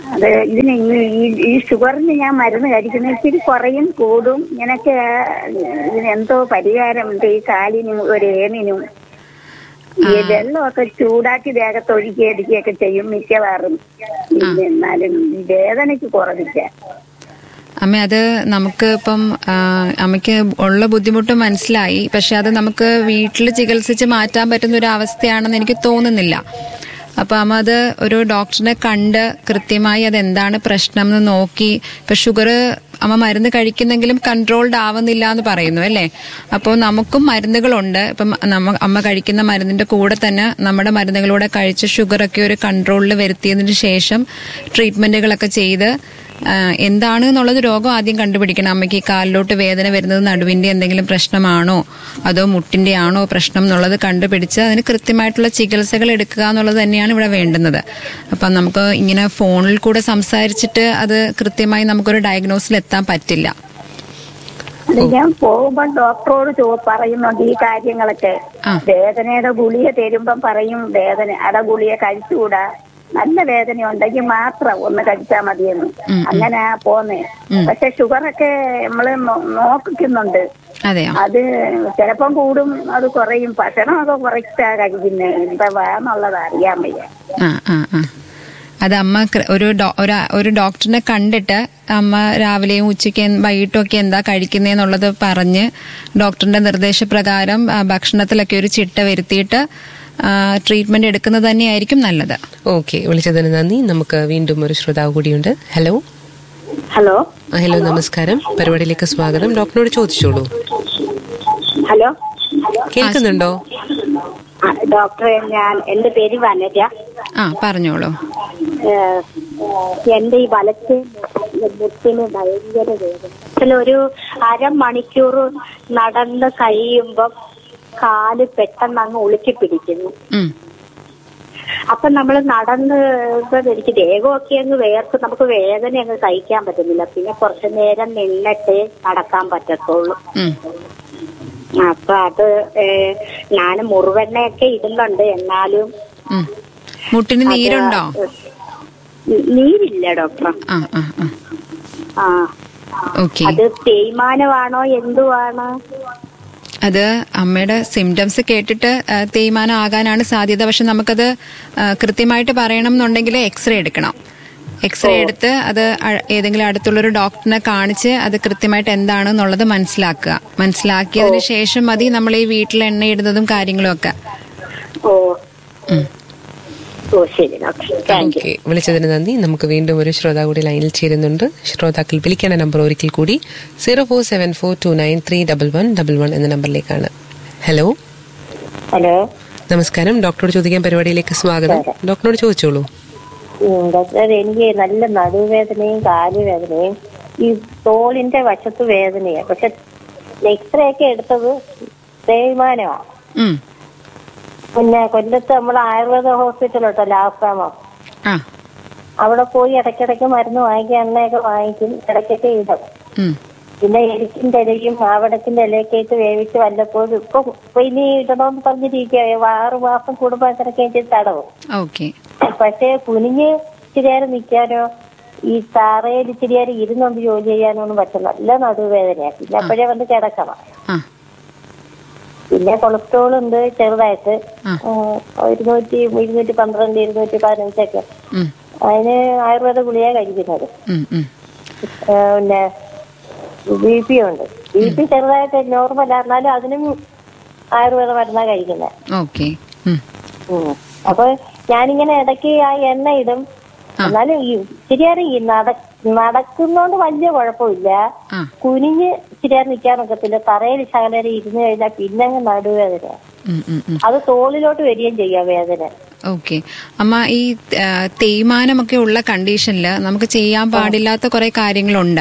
അത് ഇതിന് ഈ- ഈ- ഈ ഷുഗറിന് ഞാൻ മരുന്ന് കഴിക്കുന്ന ഇച്ചിരി കുറയും കൂടും ഇങ്ങനൊക്കെ ഇതിന് എന്തോ പരിഹാരമുണ്ട് ഈ കാലിനും ഒരു ഏമിനും ഈ വെള്ളമൊക്കെ ചൂടാക്കി ദേഹത്ത് ഒഴുക്കി അടിക്കുകയൊക്കെ ചെയ്യും മിക്കവാറും പിന്നെ എന്നാലും ഈ വേദനയ്ക്ക് കുറവില്ല അമ്മ അത് നമുക്ക് ഇപ്പം ആ, അമ്മയ്ക്ക് ഉള്ള ബുദ്ധിമുട്ട് മനസ്സിലായി പക്ഷെ അത് നമുക്ക് വീട്ടിൽ ചികിത്സിച്ച് മാറ്റാൻ പറ്റുന്ന ഒരു അവസ്ഥയാണെന്ന് എനിക്ക് തോന്നുന്നില്ല അപ്പൊ അമ്മ അത് ഒരു ഡോക്ടറിനെ കണ്ട് കൃത്യമായി അത് എന്താണ് പ്രശ്നം എന്ന് നോക്കി ഇപ്പൊ ഷുഗർ അമ്മ മരുന്ന് കഴിക്കുന്നെങ്കിലും കൺട്രോൾഡ് ആവുന്നില്ല എന്ന് പറയുന്നു അല്ലേ അപ്പോൾ നമുക്കും മരുന്നുകളുണ്ട് ഇപ്പം നമ്മ അമ്മ കഴിക്കുന്ന മരുന്നിന്റെ കൂടെ തന്നെ നമ്മുടെ മരുന്നുകളൂടെ കഴിച്ച് ഷുഗറൊക്കെ ഒരു കൺട്രോളിൽ വരുത്തിയതിന് ശേഷം ട്രീറ്റ്മെന്റുകളൊക്കെ ചെയ്ത് ആ, എന്താണ് എന്നുള്ളത് രോഗം ആദ്യം കണ്ടുപിടിക്കണം അമ്മയ്ക്ക് ഈ കാലിലോട്ട് വേദന വരുന്നത് നടുവിന്റെ എന്തെങ്കിലും പ്രശ്നമാണോ അതോ മുട്ടിന്റെ ആണോ പ്രശ്നം എന്നുള്ളത് കണ്ടുപിടിച്ച് അതിന് കൃത്യമായിട്ടുള്ള ചികിത്സകൾ എടുക്കുക എന്നുള്ളത് തന്നെയാണ് ഇവിടെ വേണ്ടുന്നത് അപ്പം നമുക്ക് ഇങ്ങനെ ഫോണിൽ കൂടെ സംസാരിച്ചിട്ട് അത് കൃത്യമായി നമുക്കൊരു ഡയഗ്നോസിൽ എത്താൻ പറ്റില്ല അത് ഞാൻ പോകുമ്പോ ഡോക്ടറോട് ചോ പറയുന്നുണ്ട് ഈ കാര്യങ്ങളൊക്കെ വേദനയുടെ ഗുളിക തരുമ്പം പറയും വേദന അട ഗുളിക കഴിച്ചുകൂടാ നല്ല വേദന ഉണ്ടെങ്കിൽ മാത്രം ഒന്ന് കഴിച്ചാൽ മതിയെന്ന് അങ്ങനെ പോന്നേ പക്ഷെ ഷുഗറൊക്കെ നമ്മള് നോ- നോക്കിക്കുന്നുണ്ട് അതെയോ അത് ചിലപ്പം കൂടും അത് കുറയും ഭക്ഷണമൊക്കെ കുറച്ചാ കഴിക്കുന്നത് എന്താ വേന്നുള്ളത് അറിയാൻ വയ്യ ആ ആ ആ അത് അമ്മ കൃ- ഒരു ഡോ- ഒരു- ഒരു ഡോക്ടറിനെ കണ്ടിട്ട് അമ്മ രാവിലെയും ഉച്ചയ്ക്ക് എന്ത് വൈകിട്ടും ഒക്കെ എന്താ കഴിക്കുന്നതെന്നുള്ളത് പറഞ്ഞ് ഡോക്ടറിന്റെ നിർദ്ദേശപ്രകാരം ആ, ഭക്ഷണത്തിലൊക്കെ ഒരു ചിട്ട വരുത്തിയിട്ട് ട്രീറ്റ്മെന്റ് എടുക്കുന്നത് തന്നെയായിരിക്കും നല്ലത് ഓക്കെ വിളിച്ചതിന് നന്ദി നമുക്ക് വീണ്ടും ഒരു ശ്രോതാവ് കൂടിയുണ്ട് ഹലോ ഹലോ ആ, ഹലോ നമസ്കാരം പരിപാടിയിലേക്ക് സ്വാഗതം ഡോക്ടറോട് ചോദിച്ചോളൂ ഹലോ കേൾക്കുന്നുണ്ടോ ആ, ഡോക്ടറെ ഞാൻ എന്റെ പേര് വനജ ആ പറഞ്ഞോളൂ ഏഹ്, എന്റെ ഈ വലത്തെ മുട്ടിന് ഭയങ്കര വേദന ഇതിലൊരു അരമണിക്കൂർ നടന്ന് കഴിയുമ്പം കാല് പെട്ടെന്ന് അങ്ങ് ഉളുക്കി പിടിക്കുന്നു ഉം. അപ്പൊ നമ്മൾ നടന്ന് ഇപ്പൊ എനിക്ക് ദേഹമൊക്കെ അങ്ങ് വേർത്ത് നമുക്ക് വേദന അങ്ങ് സഹിക്കാൻ പറ്റുന്നില്ല പിന്നെ കുറച്ചു നേരം നിന്നിട്ടേ നടക്കാൻ പറ്റത്തുള്ളൂ ഉം. അപ്പൊ അത് ഏഹ്, ഞാൻ മുറിവെണ്ണയൊക്കെ ഇടുന്നുണ്ട് എന്നാലും ഉം. മുട്ടിന് നീരുണ്ടോ നി- നീരില്ല ഡോക്ടർ ആ ആ ആ ആ ഓക്കെ അത് തേയ്മാനമാണോ എന്തുവാണ് അത് അമ്മയുടെ സിംറ്റംസ് കേട്ടിട്ട് ആ, തേയ്മാനം ആകാനാണ് സാധ്യത പക്ഷെ നമുക്കത് ആ, കൃത്യമായിട്ട് പറയണം എന്നുണ്ടെങ്കിൽ എക്സ്റേ എടുക്കണം എക്സ്റേ എടുത്ത് അത് അ- ഏതെങ്കിലും അടുത്തുള്ളൊരു ഡോക്ടറിനെ കാണിച്ച് അത് കൃത്യമായിട്ട് എന്താണെന്നുള്ളത് മനസ്സിലാക്കുക മനസ്സിലാക്കിയതിന് ശേഷം മതി നമ്മൾ ഈ വീട്ടിൽ എണ്ണയിടുന്നതും കാര്യങ്ങളും ഒക്കെ ഓ ഓ ശരി ഡോക്ടർ താങ്ക് യു ഓക്കെ വിളിച്ചതിന് നന്ദി നമുക്ക് വീണ്ടും ഒരു ശ്രോതാവ് കൂടി ലൈനിൽ ചേരുന്നുണ്ട് ശ്രോതാക്കൾ വിളിക്കേണ്ട നമ്പർ ഒരിക്കൽ കൂടി zero four seven four two nine three double one double one എന്ന നമ്പറിലേക്കാണ് ഹലോ ഹലോ നമസ്കാരം ഡോക്ടറോട് ചോദിക്കാൻ പരിപാടിയിലേക്ക് സ്വാഗതം ഡോക്ടറോട് ചോദിച്ചോളൂ ഉം, ഡോക്ടർ എനിക്ക് നല്ല നടുവേദനയും കാലുവേദനയും ഈ തോളിന്റെ വശത്ത് വേദനയാണ് പക്ഷെ എക്സ്റേ ഒക്കെ എടുത്തത് തേയ്മാനമാണ് ഉം. പിന്നെ കൊല്ലത്ത് നമ്മൾ ആയുർവേദ ഹോസ്പിറ്റലുണ്ടല്ലോ ആശ്രമം ആ അവിടെ പോയി ഇടയ്ക്കിടയ്ക്ക് മരുന്ന് വാങ്ങിക്കും എണ്ണയൊക്കെ വാങ്ങിക്കും ഇടയ്ക്കൊക്കെ ഇടും ഉം. പിന്നെ എരിക്കിന്റെ ഇലയും ആവടത്തിന്റെ ഇലയൊക്കെ ഇട്ട് വേവിച്ച് വല്ലപ്പോഴും ഇപ്പൊ ഇപ്പൊ ഇനി ഇടണമെന്ന് പറഞ്ഞിരിക്കുക ആറു മാസം കൂടുമ്പോ അങ്ങനെയൊക്കെ തടവും ഓക്കെ പക്ഷേ കുനിഞ്ഞ് ഇച്ചിരിയേരം നിൽക്കാനോ ഈ താറയിൽ ഇച്ചിരിയേരം ഇരുന്നുകൊണ്ട് ജോലി ചെയ്യാനോ ഒന്നും പറ്റില്ല നല്ല നടുവേദനയാണ് പിന്നെ അപ്പോഴേ വന്ന് കിടക്കണം ആ പിന്നെ കൊളസ്ട്രോൾ ഉണ്ട് ചെറുതായിട്ട് ആ. ഉം, ഇരുന്നൂറ്റി ഇരുന്നൂറ്റി പന്ത്രണ്ട് ഇരുന്നൂറ്റി പതിനഞ്ചൊക്കെ ഉം. അതിന് ആയുർവേദ ഗുളിക കഴിക്കുന്നത് ഉം. ഉം. ഏ, പിന്നെ ബി പി ഉണ്ട് ബി പി ചെറുതായിട്ട് നോർമൽ എന്നാലും അതിനും ആയുർവേദ മരുന്നാ കഴിക്കുന്നത് ഓക്കെ ഉം. ഉം. അപ്പൊ ഞാനിങ്ങനെ ഇടയ്ക്ക് ആ എണ്ണ ഇടും എന്നാലും ഈ ഇച്ചിരിയേറെ ഈ നട നടക്കുന്നോണ്ട് വലിയ കുഴപ്പമില്ല ആ. കുനിഞ്ഞ് ഇച്ചിരിയേറെ നിൽക്കാനൊക്കത്തില്ല തറയിൽ ശകലം ഇരുന്ന് കഴിഞ്ഞാൽ പിന്നെ അങ്ങ് നടുവേദന ഉം. ഉം. ഉം. അത് തോളിലോട്ട് വരികയും ചെയ്യാം വേദന ഓക്കെ അമ്മ ഈ ആ, തേയ്മാനമൊക്കെ ഉള്ള കണ്ടീഷനിൽ നമുക്ക് ചെയ്യാൻ പാടില്ലാത്ത കുറെ കാര്യങ്ങളുണ്ട്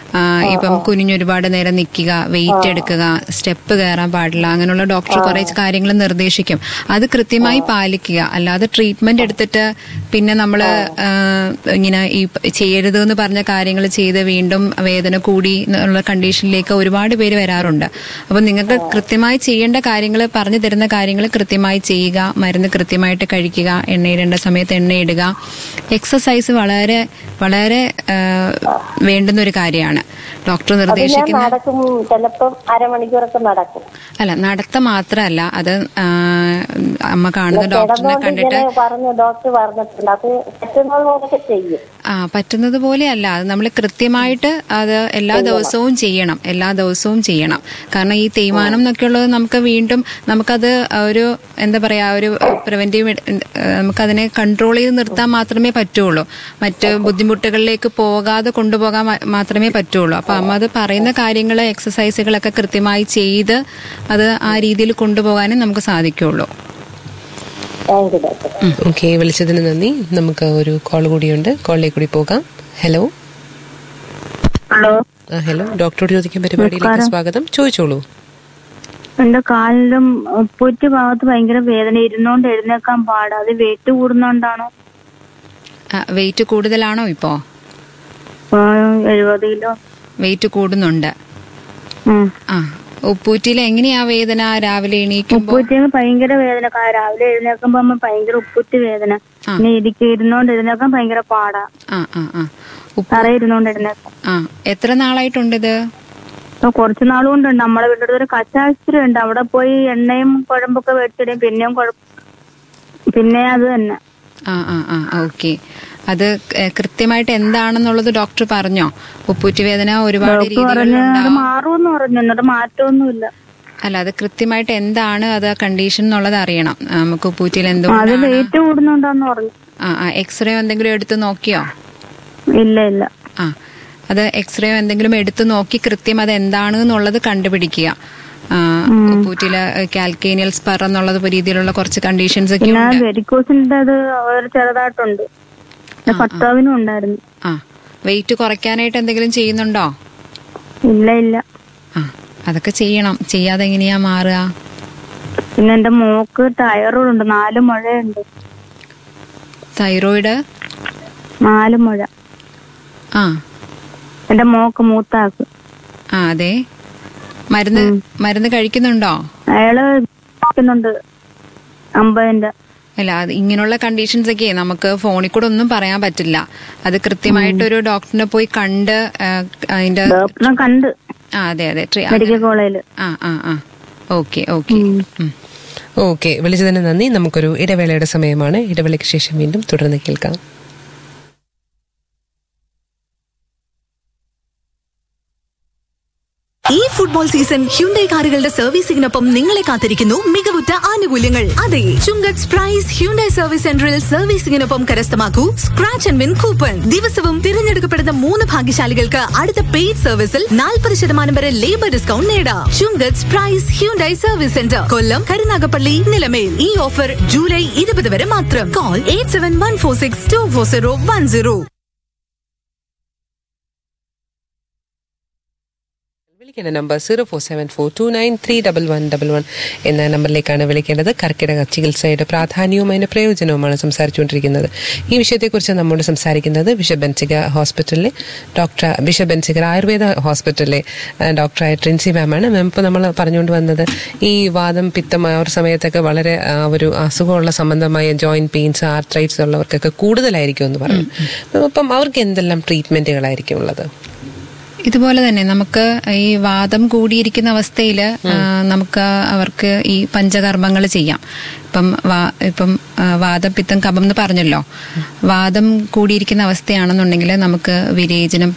ആ, ഇപ്പം കുനിഞ്ഞ് ഒരുപാട് നേരം നിൽക്കുക വെയിറ്റ് എടുക്കുക സ്റ്റെപ്പ് കയറാൻ പാടില്ല അങ്ങനെയുള്ള ഡോക്ടർ കുറെ കാര്യങ്ങൾ നിർദ്ദേശിക്കും അത് കൃത്യമായി പാലിക്കുക അല്ലാതെ ട്രീറ്റ്മെന്റ് എടുത്തിട്ട് പിന്നെ നമ്മൾ ഇങ്ങനെ ഈ പ- ചെയ്യരുത് എന്ന് പറഞ്ഞ കാര്യങ്ങൾ ചെയ്ത് വീണ്ടും വേദന കൂടി എന്നുള്ള കണ്ടീഷനിലേക്ക് ഒരുപാട് പേര് വരാറുണ്ട് അപ്പൊ നിങ്ങൾക്ക് കൃത്യമായി ചെയ്യേണ്ട കാര്യങ്ങൾ പറഞ്ഞു തരുന്ന കാര്യങ്ങൾ കൃത്യമായി ചെയ്യുക മരുന്ന് കൃത്യമായിട്ട് കഴിക്കുക എണ്ണയിടേണ്ട സമയത്ത് എണ്ണയിടുക എക്സസൈസ് വളരെ വളരെ ആ, വേണ്ടുന്ന ഒരു കാര്യമാണ് ഡോക്ടർ അത് ഞാൻ നിർദ്ദേശിക്കുന്ന നടക്കും ചിലപ്പം അരമണിക്കൂറൊക്കെ നടക്കും അല്ല നടത്ത മാത്രമല്ല അത് ആ, അമ്മ കാണുന്ന ഡോക്ടറിനെ കിടന്നുകൊണ്ട് കണ്ടിട്ട് ഇങ്ങനെ പറഞ്ഞു ഡോക്ടർ പറഞ്ഞിട്ടുണ്ട് അത് പറ്റുന്നത് പോലൊക്കെ ചെയ്യും ആ പറ്റുന്നത് പോലെയല്ല അത് നമ്മൾ കൃത്യമായിട്ട് അത് എല്ലാ ദിവസവും ചെയ്യണം എല്ലാ ദിവസവും ചെയ്യണം കാരണം ഈ തേയ്മാനം എന്നൊക്കെയുള്ളത് നമുക്ക് വീണ്ടും നമുക്കത് ഒരു എന്താ പറയാ ഒരു പ്രിവെന്റീവ് നമുക്കതിനെ കൺട്രോൾ ചെയ്ത് നിർത്താൻ മാത്രമേ പറ്റുള്ളൂ മറ്റ് ബുദ്ധിമുട്ടുകളിലേക്ക് പോകാതെ കൊണ്ടുപോകാൻ മാ- മാത്രമേ പറ്റുള്ളൂ അപ്പൊ അമ്മ അത് പറയുന്ന കാര്യങ്ങൾ എക്സസൈസുകളൊക്കെ കൃത്യമായി ചെയ്ത് അത് ആ രീതിയിൽ കൊണ്ടുപോകാനും നമുക്ക് സാധിക്കുള്ളൂ താങ്ക് യു ഡോക്ടർ ഓക്കെ വിളിച്ചതിന് നന്ദി നമുക്ക് ഒരു കോൾ കൂടിയുണ്ട് കോളിലേക്ക് കൂടി പോകാം ഹലോ ഹലോ ആ ഹലോ ഡോക്ടറോട് ചോദിക്കാൻ പരിപാടിയിലേക്ക് സ്വാഗതം ചോദിച്ചോളൂ എന്റെ കാലിലും ഉപ്പൂറ്റി ഭാഗത്ത് ഭയങ്കര വേദന ഇരുന്നോണ്ട് എഴുന്നേക്കാൻ പാടാ അത് വെയിറ്റ് കൂടുന്നോണ്ടാണോ വെയിറ്റ് കൂടുതലാണോ ഇപ്പോ ആ, എഴുപത് കിലോ വെയിറ്റ് കൂടുന്നുണ്ട് ഉം. ആ ഉപ്പൂറ്റിയിൽ എങ്ങനെയാ വേദന രാവിലെ എണീക്കുമ്പോ ഉപ്പൂറ്റിക്ക് ഭയങ്കര വേദന കാ- രാവിലെ എഴുന്നേക്കുമ്പോ അമ്മ ഭയങ്കര ഉപ്പൂറ്റി വേദന പിന്നെ ഇരിക്ക ഇരുന്നോണ്ട് എഴുന്നേക്കാൻ ഭയങ്കര പാടാ ആ ആ ആ ഉപ്പ് തറ ഇരുന്നോണ്ട് എഴുന്നേക്കാം ആ എത്ര നാളായിട്ടുണ്ട് ഇത് ഇപ്പൊ കുറച്ച് നാളും കൊണ്ടുണ്ട് നമ്മളെ വീട്ടിൽ ഒരു കച്ചാശ്ശേരി ഉണ്ട് അവിടെ പോയി എണ്ണയും കുഴമ്പൊക്കെ മേടിച്ചിടും പിന്നെയും കുഴപ്പ പിന്നെ അത് തന്നെ ആ ആ ആ ഓക്കെ അത് ക- കൃത്യമായിട്ട് എന്താണെന്നുള്ളത് ഡോക്ടർ പറഞ്ഞോ ഉപ്പൂറ്റി വേദന ഒരുപാട് ഡോക്ടർ പറഞ്ഞു അത് രീതികളുണ്ടാവും മാറുമെന്ന് പറഞ്ഞു എന്നിട്ട് മാറ്റമൊന്നുമില്ല അല്ല അത് കൃത്യമായിട്ട് എന്താണ് അത് കണ്ടീഷൻ എന്നുള്ളത് അറിയണം ആ, നമുക്ക് ഉപ്പൂറ്റിയിൽ അത് എന്തുകൊണ്ടാണ് വെയിറ്റ് കൂടുന്നുണ്ടെന്ന് പറഞ്ഞു ആ ആ എക്സ്റേ എന്തെങ്കിലും എടുത്ത് നോക്കിയോ ഇല്ല ഇല്ല ആ അത് എക്സ്റേ എന്തെങ്കിലും എടുത്തു നോക്കി കൃത്യം അത് എന്താണ് എന്നുള്ളത് കണ്ടുപിടിക്കുക ആ, ഉപ്പൂറ്റിയില് കാൽക്കേനിയൽ സ്പർ എന്നുള്ളത് രീതിയിലുള്ള കുറച്ച് കണ്ടീഷൻസ് ഒക്കെ പിന്നെ ഉണ്ട് വെരിക്കോസിന്റെ അത് ഒരു ചെറുതായിട്ടുണ്ട് പിന്നെ ഭർത്താവിനും ഉണ്ടായിരുന്നു ആ വെയിറ്റ് കുറയ്ക്കാനായിട്ട് എന്തെങ്കിലും ചെയ്യുന്നുണ്ടോ ഇല്ല ഇല്ല ആ അതൊക്കെ ചെയ്യണം ചെയ്യാതെ എങ്ങനെയാ മാറുക പിന്നെ എന്റെ മോക്ക് ടയറോഡ് ഉണ്ട് നാല് മുഴയുണ്ട് തൈറോയിഡ് നാല് മുഴ ആ എന്റെ മോക്ക് മൂത്താക്ക് ആ അതെ മരുന്ന് മരുന്ന് കഴിക്കുന്നുണ്ടോ അയാള് നോക്കുന്നുണ്ട് അമ്പതിന്റെ അല്ല അത് ഇങ്ങനെയുള്ള കണ്ടീഷൻസ് ഒക്കെ നമുക്ക് ഫോണിൽ കൂടെ ഒന്നും പറയാൻ പറ്റില്ല അത് കൃത്യമായിട്ടൊരു ഡോക്ടറിനെ പോയി കണ്ട് ആ, അതിന്റെ ഡോക്ടറെ കണ്ട് ആ അതെ അതെ ട്രീ- മെഡിക്കൽ കോളേജില് ആ ആ ആ ഓക്കെ ഓക്കെ ഉം. ഓക്കെ വിളിച്ചതിന് നന്ദി നമുക്കൊരു ഇടവേളയുടെ സമയമാണ് ഇടവേളയ്ക്ക് ശേഷം വീണ്ടും തുടർന്ന് കേൾക്കാം ഈ ഫുട്ബോൾ സീസൺ ഹ്യുണ്ടൈ കാറുകളുടെ സർവീസിംഗിനൊപ്പം നിങ്ങളെ കാത്തിരിക്കുന്നു മികവുറ്റ ആനുകൂല്യങ്ങൾ അതെ ചുങ്കത്ത് പ്രൈസ് ഹ്യുണ്ടൈ സർവീസ് സെന്ററിൽ സർവീസിംഗിനൊപ്പം കരസ്ഥമാക്കൂ സ്ക്രാച്ച് ആൻഡ് വിൻ കൂപ്പൺ ദിവസവും തിരഞ്ഞെടുക്കപ്പെടുന്ന മൂന്ന് ഭാഗ്യശാലികൾക്ക് അടുത്ത പെയ്ഡ് സർവീസിൽ നാൽപ്പത് ശതമാനം വരെ ലേബർ ഡിസ്കൗണ്ട് നേടാം Chungath prize Hyundai service centre Kollam Karunagappally Nilamel ഈ ഓഫർ ജൂലൈ ഇരുപത് വരെ മാത്രം call eight seven one four six two four zero one zero വിളിക്കേണ്ട number zero four seven four two nine three double one double one എന്ന നമ്പറിലേക്കാണ് വിളിക്കേണ്ടത് കർക്കിടക ചികിത്സയുടെ പ്രാധാന്യവും അതിന്റെ പ്രയോജനവുമാണ് സംസാരിച്ചുകൊണ്ടിരിക്കുന്നത് ഈ വിഷയത്തെക്കുറിച്ച് നമ്മോട് സംസാരിക്കുന്നത് ബിഷപ്പ് ബെൻസിക ഹോസ്പിറ്റലിലെ ഡോക്ടർ ബിഷപ്പ് ബെൻസിഗർ ആയുർവേദ ഹോസ്പിറ്റലിലെ ആ, ഡോക്ടറായ ട്രിൻസി മാമാണ് മാം ഇപ്പോൾ നമ്മൾ പറഞ്ഞുകൊണ്ട് വന്നത് ഈ വാദം പിത്തം ആ ഒരു സമയത്തൊക്കെ വളരെ ആ, ഒരു അസുഖമുള്ള സംബന്ധമായ ജോയിന്റ് പെയിൻസ് ആർത്രൈറ്റ്സ് ഉള്ളവർക്കൊക്കെ കൂടുതലായിരിക്കും എന്ന് പറഞ്ഞു അപ്പം അവർക്ക് എന്തെല്ലാം ട്രീറ്റ്മെന്റുകളായിരിക്കും ഉള്ളത് ഇതുപോലെ തന്നെ നമുക്ക് ഈ വാദം കൂടിയിരിക്കുന്ന അവസ്ഥയിൽ നമുക്ക് അവർക്ക് ഈ പഞ്ചകർമ്മങ്ങൾ ചെയ്യാം ഇപ്പം വാ- ഇപ്പം ആ, വാദം പിത്തം കഫം എന്ന് പറഞ്ഞല്ലോ വാദം കൂടിയിരിക്കുന്ന അവസ്ഥയാണെന്നുണ്ടെങ്കിൽ നമുക്ക് വിരേചനം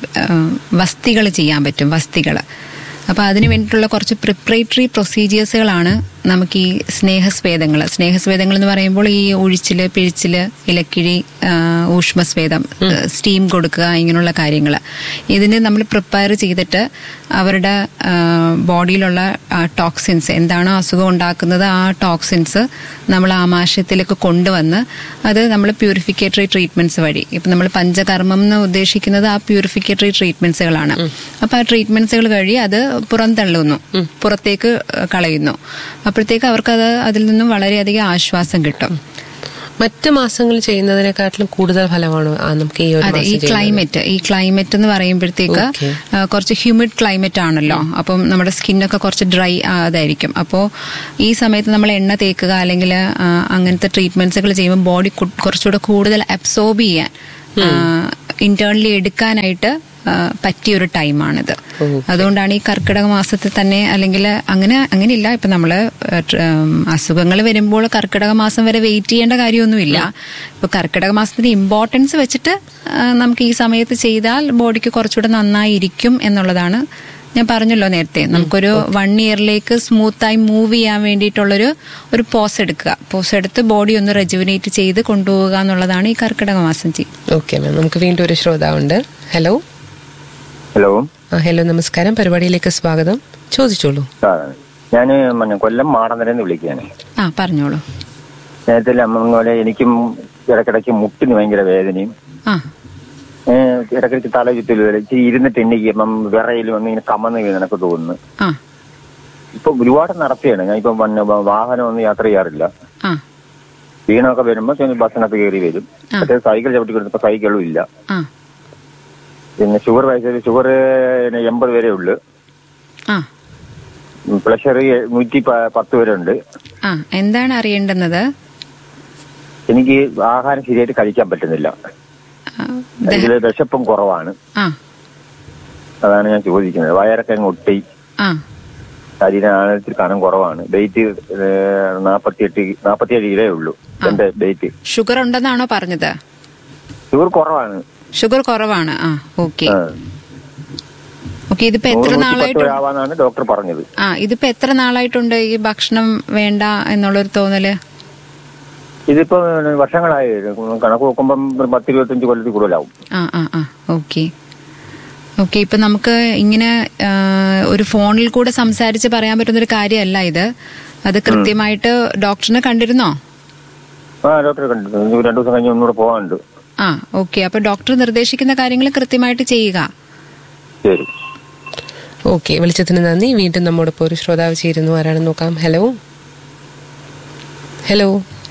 വസ്തികൾ ചെയ്യാൻ പറ്റും വസ്തികൾ അപ്പൊ അതിന് വേണ്ടിയിട്ടുള്ള കുറച്ച് പ്രിപ്പറേറ്ററി പ്രൊസീജിയേഴ്സുകളാണ് നമുക്ക് ഈ സ്നേഹസ്വേദങ്ങൾ സ്നേഹസ്വേദങ്ങൾ എന്ന് പറയുമ്പോൾ ഈ ഒഴിച്ചില് പിഴിച്ചില് ഇലക്കിഴി ആ, ഊഷ്മസ്വേദം സ്റ്റീം കൊടുക്കുക ഇങ്ങനെയുള്ള കാര്യങ്ങൾ ഇതിന് നമ്മൾ പ്രിപ്പയർ ചെയ്തിട്ട് അവരുടെ ആ, ബോഡിയിലുള്ള ടോക്സിൻസ് എന്താണോ അസുഖം ഉണ്ടാക്കുന്നത് ആ ടോക്സിൻസ് നമ്മൾ ആമാശയത്തിലേക്ക് കൊണ്ടുവന്ന് അത് നമ്മൾ പ്യൂരിഫിക്കേറ്ററി ട്രീറ്റ്മെന്റ്സ് വഴി ഇപ്പൊ നമ്മൾ പഞ്ചകർമ്മം എന്ന് ഉദ്ദേശിക്കുന്നത് ആ പ്യൂരിഫിക്കേറ്ററി ട്രീറ്റ്മെന്റ്സുകളാണ് അപ്പൊ ആ ട്രീറ്റ്മെന്റ്സുകൾ വഴി അത് പുറന്തള്ളുന്നു പുറത്തേക്ക് കളയുന്നു അപ്പോഴത്തേക്ക് അവർക്കത് അതിൽ നിന്നും വളരെയധികം ആശ്വാസം കിട്ടും മറ്റ് മാസങ്ങൾ ചെയ്യുന്നതിനെക്കാട്ടിലും കൂടുതൽ ഫലമാണോ ആ, നമുക്ക് ഈ ഒരു അതെ ഈ മാസം ചെയ്യുന്നത്? ക്ലൈമറ്റ് ഈ ക്ലൈമറ്റ് എന്ന് പറയുമ്പോഴത്തേക്ക് Okay. ആ, കുറച്ച് ഹ്യൂമിഡ് ക്ലൈമറ്റ് ആണല്ലോ അപ്പം നമ്മുടെ സ്കിന്നൊക്കെ കുറച്ച് ഡ്രൈ അതായിരിക്കും അപ്പോൾ ഈ സമയത്ത് നമ്മൾ എണ്ണ തേക്കുക അല്ലെങ്കിൽ അങ്ങനത്തെ ട്രീറ്റ്മെന്റ്സുകൾ ചെയ്യുമ്പോൾ ബോഡി കുറച്ചുകൂടെ കൂടുതൽ അബ്സോർബ് ചെയ്യാൻ ഇന്റേണലി എടുക്കാനായിട്ട് ആ, പറ്റിയൊരു ടൈമാണിത് അതുകൊണ്ടാണ് ഈ കർക്കിടക മാസത്തിൽ തന്നെ അല്ലെങ്കിൽ അങ്ങനെ അങ്ങനെയില്ല ഇപ്പൊ നമ്മള് അസുഖങ്ങൾ വരുമ്പോൾ കർക്കിടക മാസം വരെ വെയിറ്റ് ചെയ്യേണ്ട കാര്യമൊന്നുമില്ല ഇപ്പൊ കർക്കിടക മാസത്തിന്റെ ഇമ്പോർട്ടൻസ് വെച്ചിട്ട് ആ, നമുക്ക് ഈ സമയത്ത് ചെയ്താൽ ബോഡിക്ക് കുറച്ചുകൂടെ നന്നായിരിക്കും എന്നുള്ളതാണ് ഞാൻ പറഞ്ഞല്ലോ നേരത്തെ നമുക്കൊരു വൺ ഇയറിലേക്ക് സ്മൂത്തായി മൂവ് ചെയ്യാൻ വേണ്ടിയിട്ടുള്ളൊരു ഒരു പോസ് എടുക്കുക പോസ് എടുത്ത് ബോഡി ഒന്ന് റെജുവിനേറ്റ് ചെയ്ത് കൊണ്ടുപോവുക എന്നുള്ളതാണ് ഈ കർക്കിടക മാസം ചെയ്യുന്നത് ഓക്കെ മാം നമുക്ക് വീണ്ടും ഒരു ശ്രോതാവുണ്ട് ഹലോ ഹലോ ആ ഹലോ നമസ്കാരം പരിപാടിയിലേക്ക് സ്വാഗതം ചോദിച്ചോളൂ ഞാൻ പിന്നെ കൊല്ലം മാടന്നരെന്ന് വിളിക്കുകയാണ് ആ പറഞ്ഞോളൂ നേരത്തെ അമ്മ പോലെ എനിക്കും ഇടയ്ക്കിടയ്ക്ക് മുട്ടിന് ഭയങ്കര വേദനയും ആ ഏഹ് ഇടയ്ക്കിടയ്ക്ക് തല ചുറ്റൽ വരെ ഇച്ചിരി ഇരുന്നിട്ട് എണ്ണിക്കുമ്പം വിറയിലും വന്ന് ഇങ്ങനെ കമന്ന് വീണ് എനിക്ക് തോന്നുന്നു ആ ഇപ്പൊ ഒരുപാട് നടത്തിയാണ് ഞാൻ ഇപ്പം പിന്നെ വാഹനം ഒന്നും യാത്ര ചെയ്യാറില്ല ആ വീണൊക്കെ വരുമ്പോ ചെന്ന് ബസ്സിനകത്ത് കയറി വരും മറ്റേ സൈക്കിൾ ചവിട്ടി കൊടുത്തപ്പോ സൈക്കിളും ഇല്ല ആ പിന്നെ ഷുഗർ വയസ്സിൽ ഷുഗർ എൺപത് വരെ ഉള്ളു ആ പ്രഷർ നൂറ്റി പ- പത്ത് വരെ ഉണ്ട് ആ എന്താണ് അറിയേണ്ടുന്നത് എനിക്ക് ആഹാരം ശരിയായിട്ട് കഴിക്കാൻ പറ്റുന്നില്ല ആ, ഇതില് വിശപ്പും കുറവാണ് ആ അതാണ് ഞാൻ ചോദിക്കുന്നത് വയറൊക്കെ അങ്ങ് ഒട്ടി ആ ശരീരത്തിൽ കനം കുറവാണ് വെയിറ്റ് നാപ്പത്തിയെട്ട് നാപ്പത്തിയേഴ് കിലോ ഉള്ളൂ എന്റെ വെയിറ്റ് ഷുഗർ ഉണ്ടെന്നാണോ പറഞ്ഞത് ഷുഗർ കുറവാണ് ഷുഗർ കുറവാണ് ആ ഓക്കെ ആ. ഓക്കെ ഇതിപ്പോ എത്ര നൂറ് നൂറ്റി പത്ത് നാളായിട്ട് വരെ ആവാന്നാണ് ഡോക്ടർ പറഞ്ഞത് ആ ഇതിപ്പോ എത്ര നാളായിട്ടുണ്ട് ഈ ഭക്ഷണം വേണ്ട എന്നുള്ളൊരു തോന്നല് ഇതിപ്പോ വർഷങ്ങളായി കണക്ക് നോക്കുമ്പം ഒരു പത്ത് ഇരുപത്തഞ്ച് കൊല്ലത്തിൽ കൂടുതലാവും ആ ആ ആ ഓക്കെ ഓക്കെ ഇപ്പൊ നമുക്ക് ഇങ്ങനെ ആ, ഒരു ഫോണിൽ കൂടെ സംസാരിച്ച് പറയാൻ പറ്റുന്ന ഒരു കാര്യമല്ല ഇത് അത് കൃത്യമായിട്ട് ഡോക്ടറിനെ കണ്ടിരുന്നോ ആ ഡോക്ടറെ കണ്ടു ഇനി രണ്ടു ദിവസം കഴിഞ്ഞ് ഒന്നുകൂടെ പോകാനുണ്ട് ആ ഓക്കെ അപ്പൊ ഡോക്ടർ നിർദ്ദേശിക്കുന്ന കാര്യങ്ങൾ കൃത്യമായിട്ട് ചെയ്യുക ശരി ഓക്കെ വിളിച്ചതിന് നന്ദി വീണ്ടും നമ്മോടൊപ്പം ഒരു ശ്രോതാവ് ചേരുന്നു ആരാണെന്ന് നോക്കാം ഹലോ ഹലോ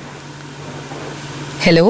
ഹലോ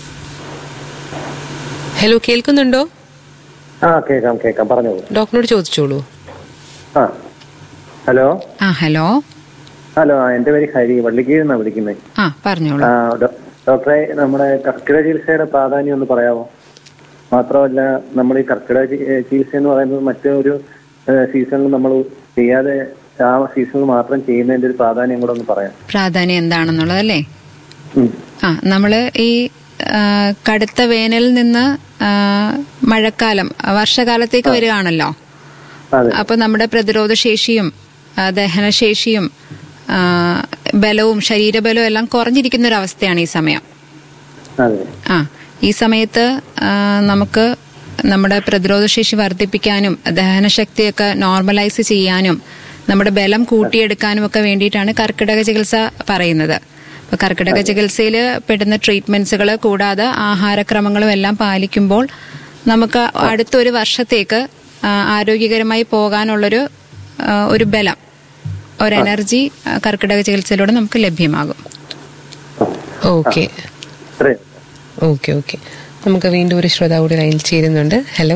ഹലോ കേൾക്കുന്നുണ്ടോ ആ കേൾക്കാം കേൾക്കാം പറഞ്ഞോളൂ ഡോക്ടറിനോട് ചോദിച്ചോളൂ ആ ഹലോ ആ ഹലോ ഹലോ ആ, എന്റെ പേര് ഹരി വള്ളിക്കീഴ് നിന്നാണ് വിളിക്കുന്നത് ആ പറഞ്ഞോളൂ ആ, ഡോ- ഡോക്ടറെ നമ്മുടെ കർക്കിടക ചികിത്സയുടെ പ്രാധാന്യം ഒന്ന് പറയാമോ മാത്രമല്ല നമ്മൾ ഈ കർക്കിടക ചി- ഏ, ചികിത്സ എന്ന് പറയുന്നത് മറ്റൊരു സീസണിൽ നമ്മൾ ചെയ്യാതെ ആ സീസണിൽ മാത്രം ചെയ്യുന്നതിന്റെ ഒരു പ്രാധാന്യം കൂടെ ഒന്ന് പറയാം പ്രാധാന്യം എന്താണെന്നുള്ളതല്ലേ ഉം. ആ നമ്മള് ഈ ആ, കടുത്ത വേനലിൽ നിന്ന് ആ, മഴക്കാലം വർഷകാലത്തേക്ക് വരികയാണല്ലോ അതെ അപ്പൊ നമ്മുടെ പ്രതിരോധ ശേഷിയും ആ, ദഹനശേഷിയും ആ, ബലവും ശരീരബലവും എല്ലാം കുറഞ്ഞിരിക്കുന്ന ഒരു അവസ്ഥയാണ് ഈ സമയം അതെ ആ ഈ സമയത്ത് ആ, നമുക്ക് നമ്മുടെ പ്രതിരോധശേഷി വർദ്ധിപ്പിക്കാനും ദഹനശക്തിയൊക്കെ നോർമലൈസ് ചെയ്യാനും നമ്മുടെ ബലം കൂട്ടിയെടുക്കാനും ഒക്കെ വേണ്ടിയിട്ടാണ് കർക്കിടക ചികിത്സ പറയുന്നത് അപ്പൊ കർക്കിടക ചികിത്സയിൽ പെടുന്ന ട്രീറ്റ്മെന്റ്സുകൾ കൂടാതെ ആഹാരക്രമങ്ങളും എല്ലാം പാലിക്കുമ്പോൾ നമുക്ക് അടുത്തൊരു വർഷത്തേക്ക് ആ, ആരോഗ്യകരമായി പോകാനുള്ളൊരു ആ, ഒരു ബലം ഒരു എനർജി ആ, കർക്കിടക ചികിത്സയിലൂടെ നമുക്ക് ലഭ്യമാകും ഓക്കെ ഓക്കെ ഓക്കെ നമുക്ക് വീണ്ടും ഒരു ശ്രോതാവ് കൂടി ലൈനിൽ ചേരുന്നുണ്ട് ഹലോ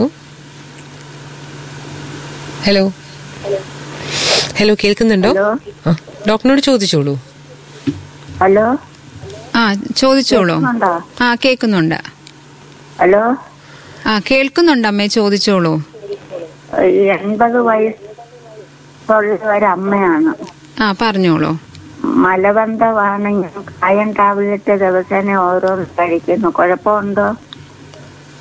ഹലോ ഹലോ കേൾക്കുന്നുണ്ടോ ആ, ഡോക്ടറിനോട് ചോദിച്ചോളൂ ഹലോ ആ ചോദിച്ചോളൂ കേൾക്കുന്നുണ്ടോ? ആ കേൾക്കുന്നുണ്ട് ഹലോ ആ കേൾക്കുന്നുണ്ട് അമ്മേ ചോദിച്ചോളൂ എൺപത് വയസ്സുള്ള ഒരമ്മയാണ് ആ പറഞ്ഞോളൂ മലബന്ധമാണെങ്കിൽ കായം ടാബ്ലറ്റ് ദിവസേന ഓരോന്ന് കഴിക്കുന്നു കുഴപ്പമുണ്ടോ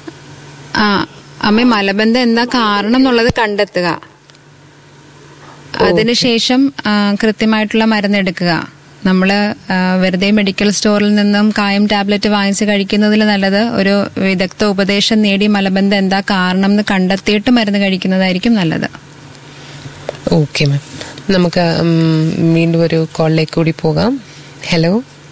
ആ അമ്മ മലബന്ധം എന്താ കാരണം എന്നുള്ളത് കണ്ടെത്തുക അതിനുശേഷം ആ, കൃത്യമായിട്ടുള്ള മരുന്നെടുക്കുക നമ്മൾ വെറുതെ മെഡിക്കൽ സ്റ്റോറിൽ നിന്നും കായം ടാബ്ലറ്റ് വാങ്ങിച്ച് കഴിക്കുന്നതിൽ നല്ലത് ഒരു വിദഗ്ധ ഉപദേശം നേടി മലബന്ധം എന്താ കാരണം എന്ന് കണ്ടെത്തിയിട്ട് മരുന്ന് കഴിക്കുന്നതായിരിക്കും നല്ലത് ഓക്കെ മാം നമുക്ക് ഉം, വീണ്ടും ഒരു കോളിലേക്ക് കൂടി പോകാം ഹലോ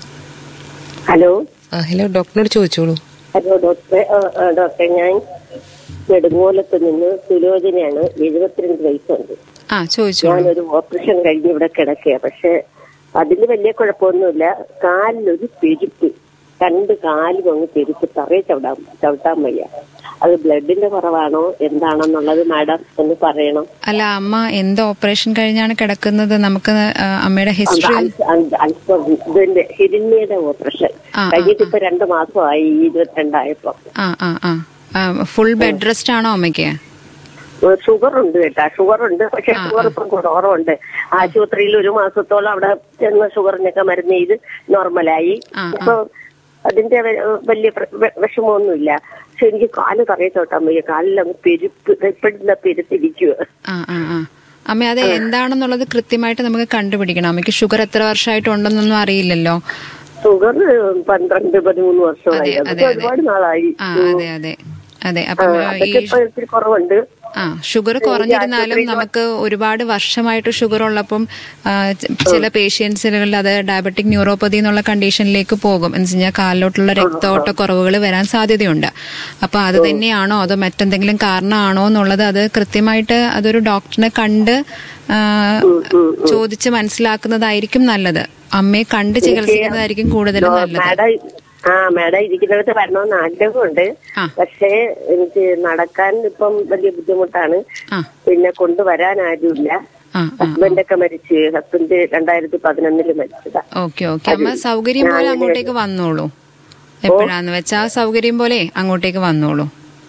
ഹലോ ആ ഹലോ ഡോക്ടറിനോട് ചോദിച്ചോളൂ ഹലോ ഡോക്ടറെ ആ, ആ, ഡോക്ടറെ ഞാൻ നെടുങ്ങോലത്ത് നിന്ന് സുലോചനയാണ് എഴുപത്തിരണ്ട് വയസ്സുണ്ട് ആ ചോദിച്ചോളൂ ഞാനൊരു ഓപ്പറേഷൻ കഴിഞ്ഞ് ഇവിടെ കിടക്കുക പക്ഷെ അതിന് വലിയ കുഴപ്പമൊന്നുമില്ല കാലിലൊരു പെരുപ്പ് രണ്ട് കാലും അങ്ങ് പെരുപ്പ് തറയെ ചവിടാൻ ചവിട്ടാൻ വയ്യ അത് ബ്ലഡിന്റെ കുറവാണോ എന്താണെന്നുള്ളത് മാഡം ഒന്ന് പറയണം അല്ല അമ്മ എന്ത് ഓപ്പറേഷൻ കഴിഞ്ഞാണ് കിടക്കുന്നത് നമുക്ക് ആ, അമ്മയുടെ ഹിസ്റ്ററി അൽസ- അൽ- അൽസ- ഇതിന്റെ ഹിരണ്യയുടെ ഓപ്പറേഷൻ ആ, ആ, കഴിഞ്ഞിട്ട് ഇപ്പൊ രണ്ട് മാസമായി ഇരുപത്തിരണ്ടായപ്പോ ആ ആ ആ ഫുൾ ബെഡ് റെസ്റ്റ് ആണോ അമ്മയ്ക്ക് ഷുഗർ ഉണ്ട് കേട്ടാ ഷുഗർ ഉണ്ട് പക്ഷെ ഷുഗർ ഇപ്പം കുറവുണ്ട് ആശുപത്രിയിൽ ഒരു മാസത്തോളം അവിടെ ചെന്ന് ഷുഗറിനൊക്കെ മരുന്ന് ചെയ്ത് നോർമലായി ഇപ്പൊ അതിന്റെ വ- വലിയ പ്ര- വ- വിഷമമൊന്നുമില്ല പക്ഷെ എനിക്ക് കാല് തറയെ ചോട്ടാൻ വയ്യ കാലിലങ്ങ് പെരുപ്പ് എപ്പോഴും പെരുത്തിരിക്കുക ആ ആ ആ അമ്മ അത് എന്താണെന്നുള്ളത് കൃത്യമായിട്ട് നമുക്ക് കണ്ടുപിടിക്കണം അമ്മയ്ക്ക് ഷുഗർ എത്ര വർഷമായിട്ടുണ്ടെന്നൊന്നും അറിയില്ലല്ലോ ഷുഗർ പന്ത്രണ്ട് പതിമൂന്ന് വർഷമായി അതെ, അതൊക്കെ അതെ. ഒരുപാട് നാളായി ആ അതെ അതെ അതെ ആ, അപ്പം ഈ അതൊക്കെ ഇപ്പൊ ഇത്തിരി കുറവുണ്ട് ആ ഷുഗർ കുറഞ്ഞിരുന്നാലും നമുക്ക് ഒരുപാട് വർഷമായിട്ട് ഷുഗർ ഉള്ളപ്പം ആ, ച- ചില പേഷ്യൻസുകളിൽ അത് ഡയബറ്റിക് ന്യൂറോപ്പതി എന്നുള്ള കണ്ടീഷനിലേക്ക് പോകും എന്ന് വെച്ച് കഴിഞ്ഞാൽ കാലിലോട്ടുള്ള രക്തോട്ട കുറവുകൾ വരാൻ സാധ്യതയുണ്ട് അപ്പൊ അത് തന്നെയാണോ അതോ മറ്റെന്തെങ്കിലും കാരണമാണോ എന്നുള്ളത് അത് കൃത്യമായിട്ട് അതൊരു ഡോക്ടറിനെ കണ്ട് ആ, ചോദിച്ച് മനസ്സിലാക്കുന്നതായിരിക്കും നല്ലത് അമ്മയെ കണ്ട് ചികിത്സിക്കുന്നതായിരിക്കും കൂടുതൽ നല്ലത് മാഡം ആ മാഡം ഇരിക്കുന്നിടത്ത് വരണമെന്ന് ആഗ്രഹമുണ്ട് പക്ഷേ എനിക്ക് നടക്കാൻ ഇപ്പം വലിയ ബുദ്ധിമുട്ടാണ് പിന്നെ കൊണ്ടുവരാൻ ആരുമില്ല ഹസ്ബൻഡൊക്കെ മരിച്ച് ഹസ്ബൻഡ് രണ്ടായിരത്തി പതിനൊന്നില് മരിച്ചതാ ഓക്കെ ഓക്കെ അമ്മ സൗകര്യം പോലെ അങ്ങോട്ടേക്ക് വന്നോളൂ എപ്പോഴാന്ന് വെച്ചാ സൗകര്യം പോലെ അങ്ങോട്ടേക്ക് വന്നോളൂ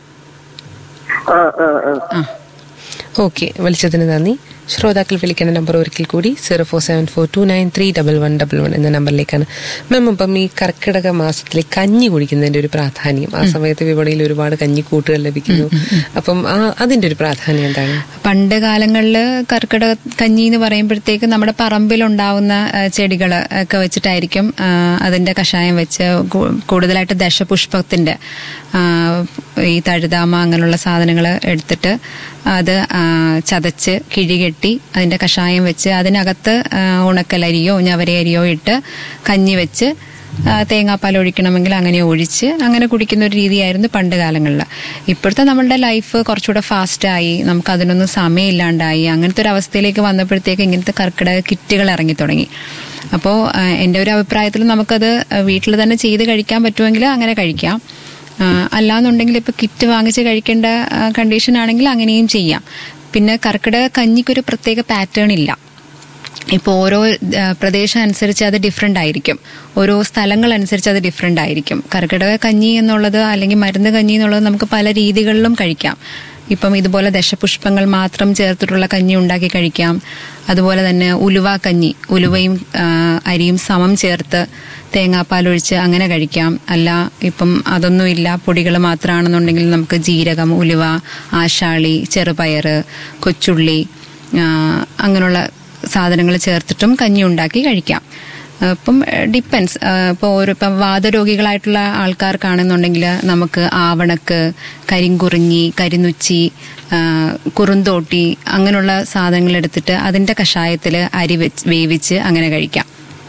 ആ ആ ആ ഓക്കെ വിളിച്ചതിന് നന്ദി ശ്രോതാക്കൾ വിളിക്കേണ്ട നമ്പർ ഒരിക്കൽ കൂടി zero four seven four two nine three double one double one എന്ന നമ്പറിലേക്കാണ് മാം അപ്പം ഈ കർക്കിടക മാസത്തിലെ കഞ്ഞി കുടിക്കുന്നതിന്റെ ഒരു പ്രാധാന്യം ആ സമയത്ത് വിപണിയിൽ ഒരുപാട് കഞ്ഞിക്കൂട്ടുകൾ ലഭിക്കുന്നു അപ്പം ആ അതിന്റെ ഒരു പ്രാധാന്യം എന്താണ് പണ്ട് കാലങ്ങളിൽ കർക്കിടക കഞ്ഞി എന്ന് പറയുമ്പോഴത്തേക്ക് നമ്മുടെ പറമ്പിലുണ്ടാവുന്ന ചെടികൾ ഒക്കെ വെച്ചിട്ടായിരിക്കും ആ, അതിന്റെ കഷായം വെച്ച് കൂ- കൂടുതലായിട്ട് ദശപുഷ്പത്തിന്റെ ആ, ഈ തഴുതാമ അങ്ങനെയുള്ള സാധനങ്ങൾ എടുത്തിട്ട് അത് ആ, ചതച്ച് കിഴികെട്ടി അതിന്റെ കഷായം വെച്ച് അതിനകത്ത് ആ, ഉണക്കലരിയോ ഞവരയരിയോ ഇട്ട് കഞ്ഞി വെച്ച് ആ, തേങ്ങാപ്പാൽ ഒഴിക്കണമെങ്കിൽ അങ്ങനെ ഒഴിച്ച് അങ്ങനെ കുടിക്കുന്ന ഒരു രീതിയായിരുന്നു പണ്ട് കാലങ്ങളിൽ ഇപ്പോഴത്തെ നമ്മളുടെ ലൈഫ് കുറച്ചുകൂടെ ഫാസ്റ്റായി നമുക്ക് അതിനൊന്നും സമയമില്ലാണ്ടായി അങ്ങനത്തെ ഒരു അവസ്ഥയിലേക്ക് വന്നപ്പോഴത്തേക്ക് ഇങ്ങനത്തെ കർക്കിടക കിറ്റുകൾ ഇറങ്ങി തുടങ്ങി അപ്പോൾ എൻ്റെ ഒരു അഭിപ്രായത്തിൽ നമുക്കത് വീട്ടിൽ തന്നെ ചെയ്ത് കഴിക്കാൻ പറ്റുമെങ്കിൽ അങ്ങനെ കഴിക്കാം ആ, അല്ലാന്നുണ്ടെങ്കിൽ ഇപ്പോൾ കിറ്റ് വാങ്ങിച്ച് കഴിക്കേണ്ട കണ്ടീഷൻ ആണെങ്കിൽ അങ്ങനെയും ചെയ്യാം പിന്നെ കർക്കിടക കഞ്ഞിക്കൊരു പ്രത്യേക പാറ്റേൺ ഇല്ല ഇപ്പോൾ ഓരോ ആ, പ്രദേശം അനുസരിച്ച് അത് ഡിഫറെൻ്റ് ആയിരിക്കും ഓരോ സ്ഥലങ്ങൾ അനുസരിച്ച് അത് ഡിഫറെൻ്റ് ആയിരിക്കും കർക്കിടക കഞ്ഞി എന്നുള്ളത് അല്ലെങ്കിൽ മരുന്ന് കഞ്ഞി എന്നുള്ളത് നമുക്ക് പല രീതികളിലും കഴിക്കാം ഇപ്പം ഇതുപോലെ ദശപുഷ്പങ്ങൾ മാത്രം ചേർത്തിട്ടുള്ള കഞ്ഞി ഉണ്ടാക്കി കഴിക്കാം അതുപോലെ തന്നെ ഉലുവ കഞ്ഞി ഉലുവയും ആ, അരിയും സമം ചേർത്ത് തേങ്ങാപ്പാൽ ഒഴിച്ച് അങ്ങനെ കഴിക്കാം അല്ല ഇപ്പം അതൊന്നുമില്ല പൊടികൾ മാത്രമാണെന്നുണ്ടെങ്കിൽ നമുക്ക് ജീരകം ഉലുവ ആശാളി ചെറുപയർ കൊച്ചുള്ളി ആ, അങ്ങനെയുള്ള സാധനങ്ങൾ ചേർത്തിട്ടും കഞ്ഞി ഉണ്ടാക്കി കഴിക്കാം ആ, ഇപ്പം ഡിപ്പെൻസ് ഇപ്പോൾ ഓരോ ഇപ്പം വാദരോഗികളായിട്ടുള്ള ആൾക്കാർക്കാണെന്നുണ്ടെങ്കിൽ നമുക്ക് ആവണക്ക് കരിങ്കുറിഞ്ഞി കരിനുച്ചി ആ, കുറുന്തോട്ടി അങ്ങനെയുള്ള സാധനങ്ങൾ എടുത്തിട്ട് അതിന്റെ കഷായത്തിൽ അരി വെച്ച് വേവിച്ച് അങ്ങനെ കഴിക്കാം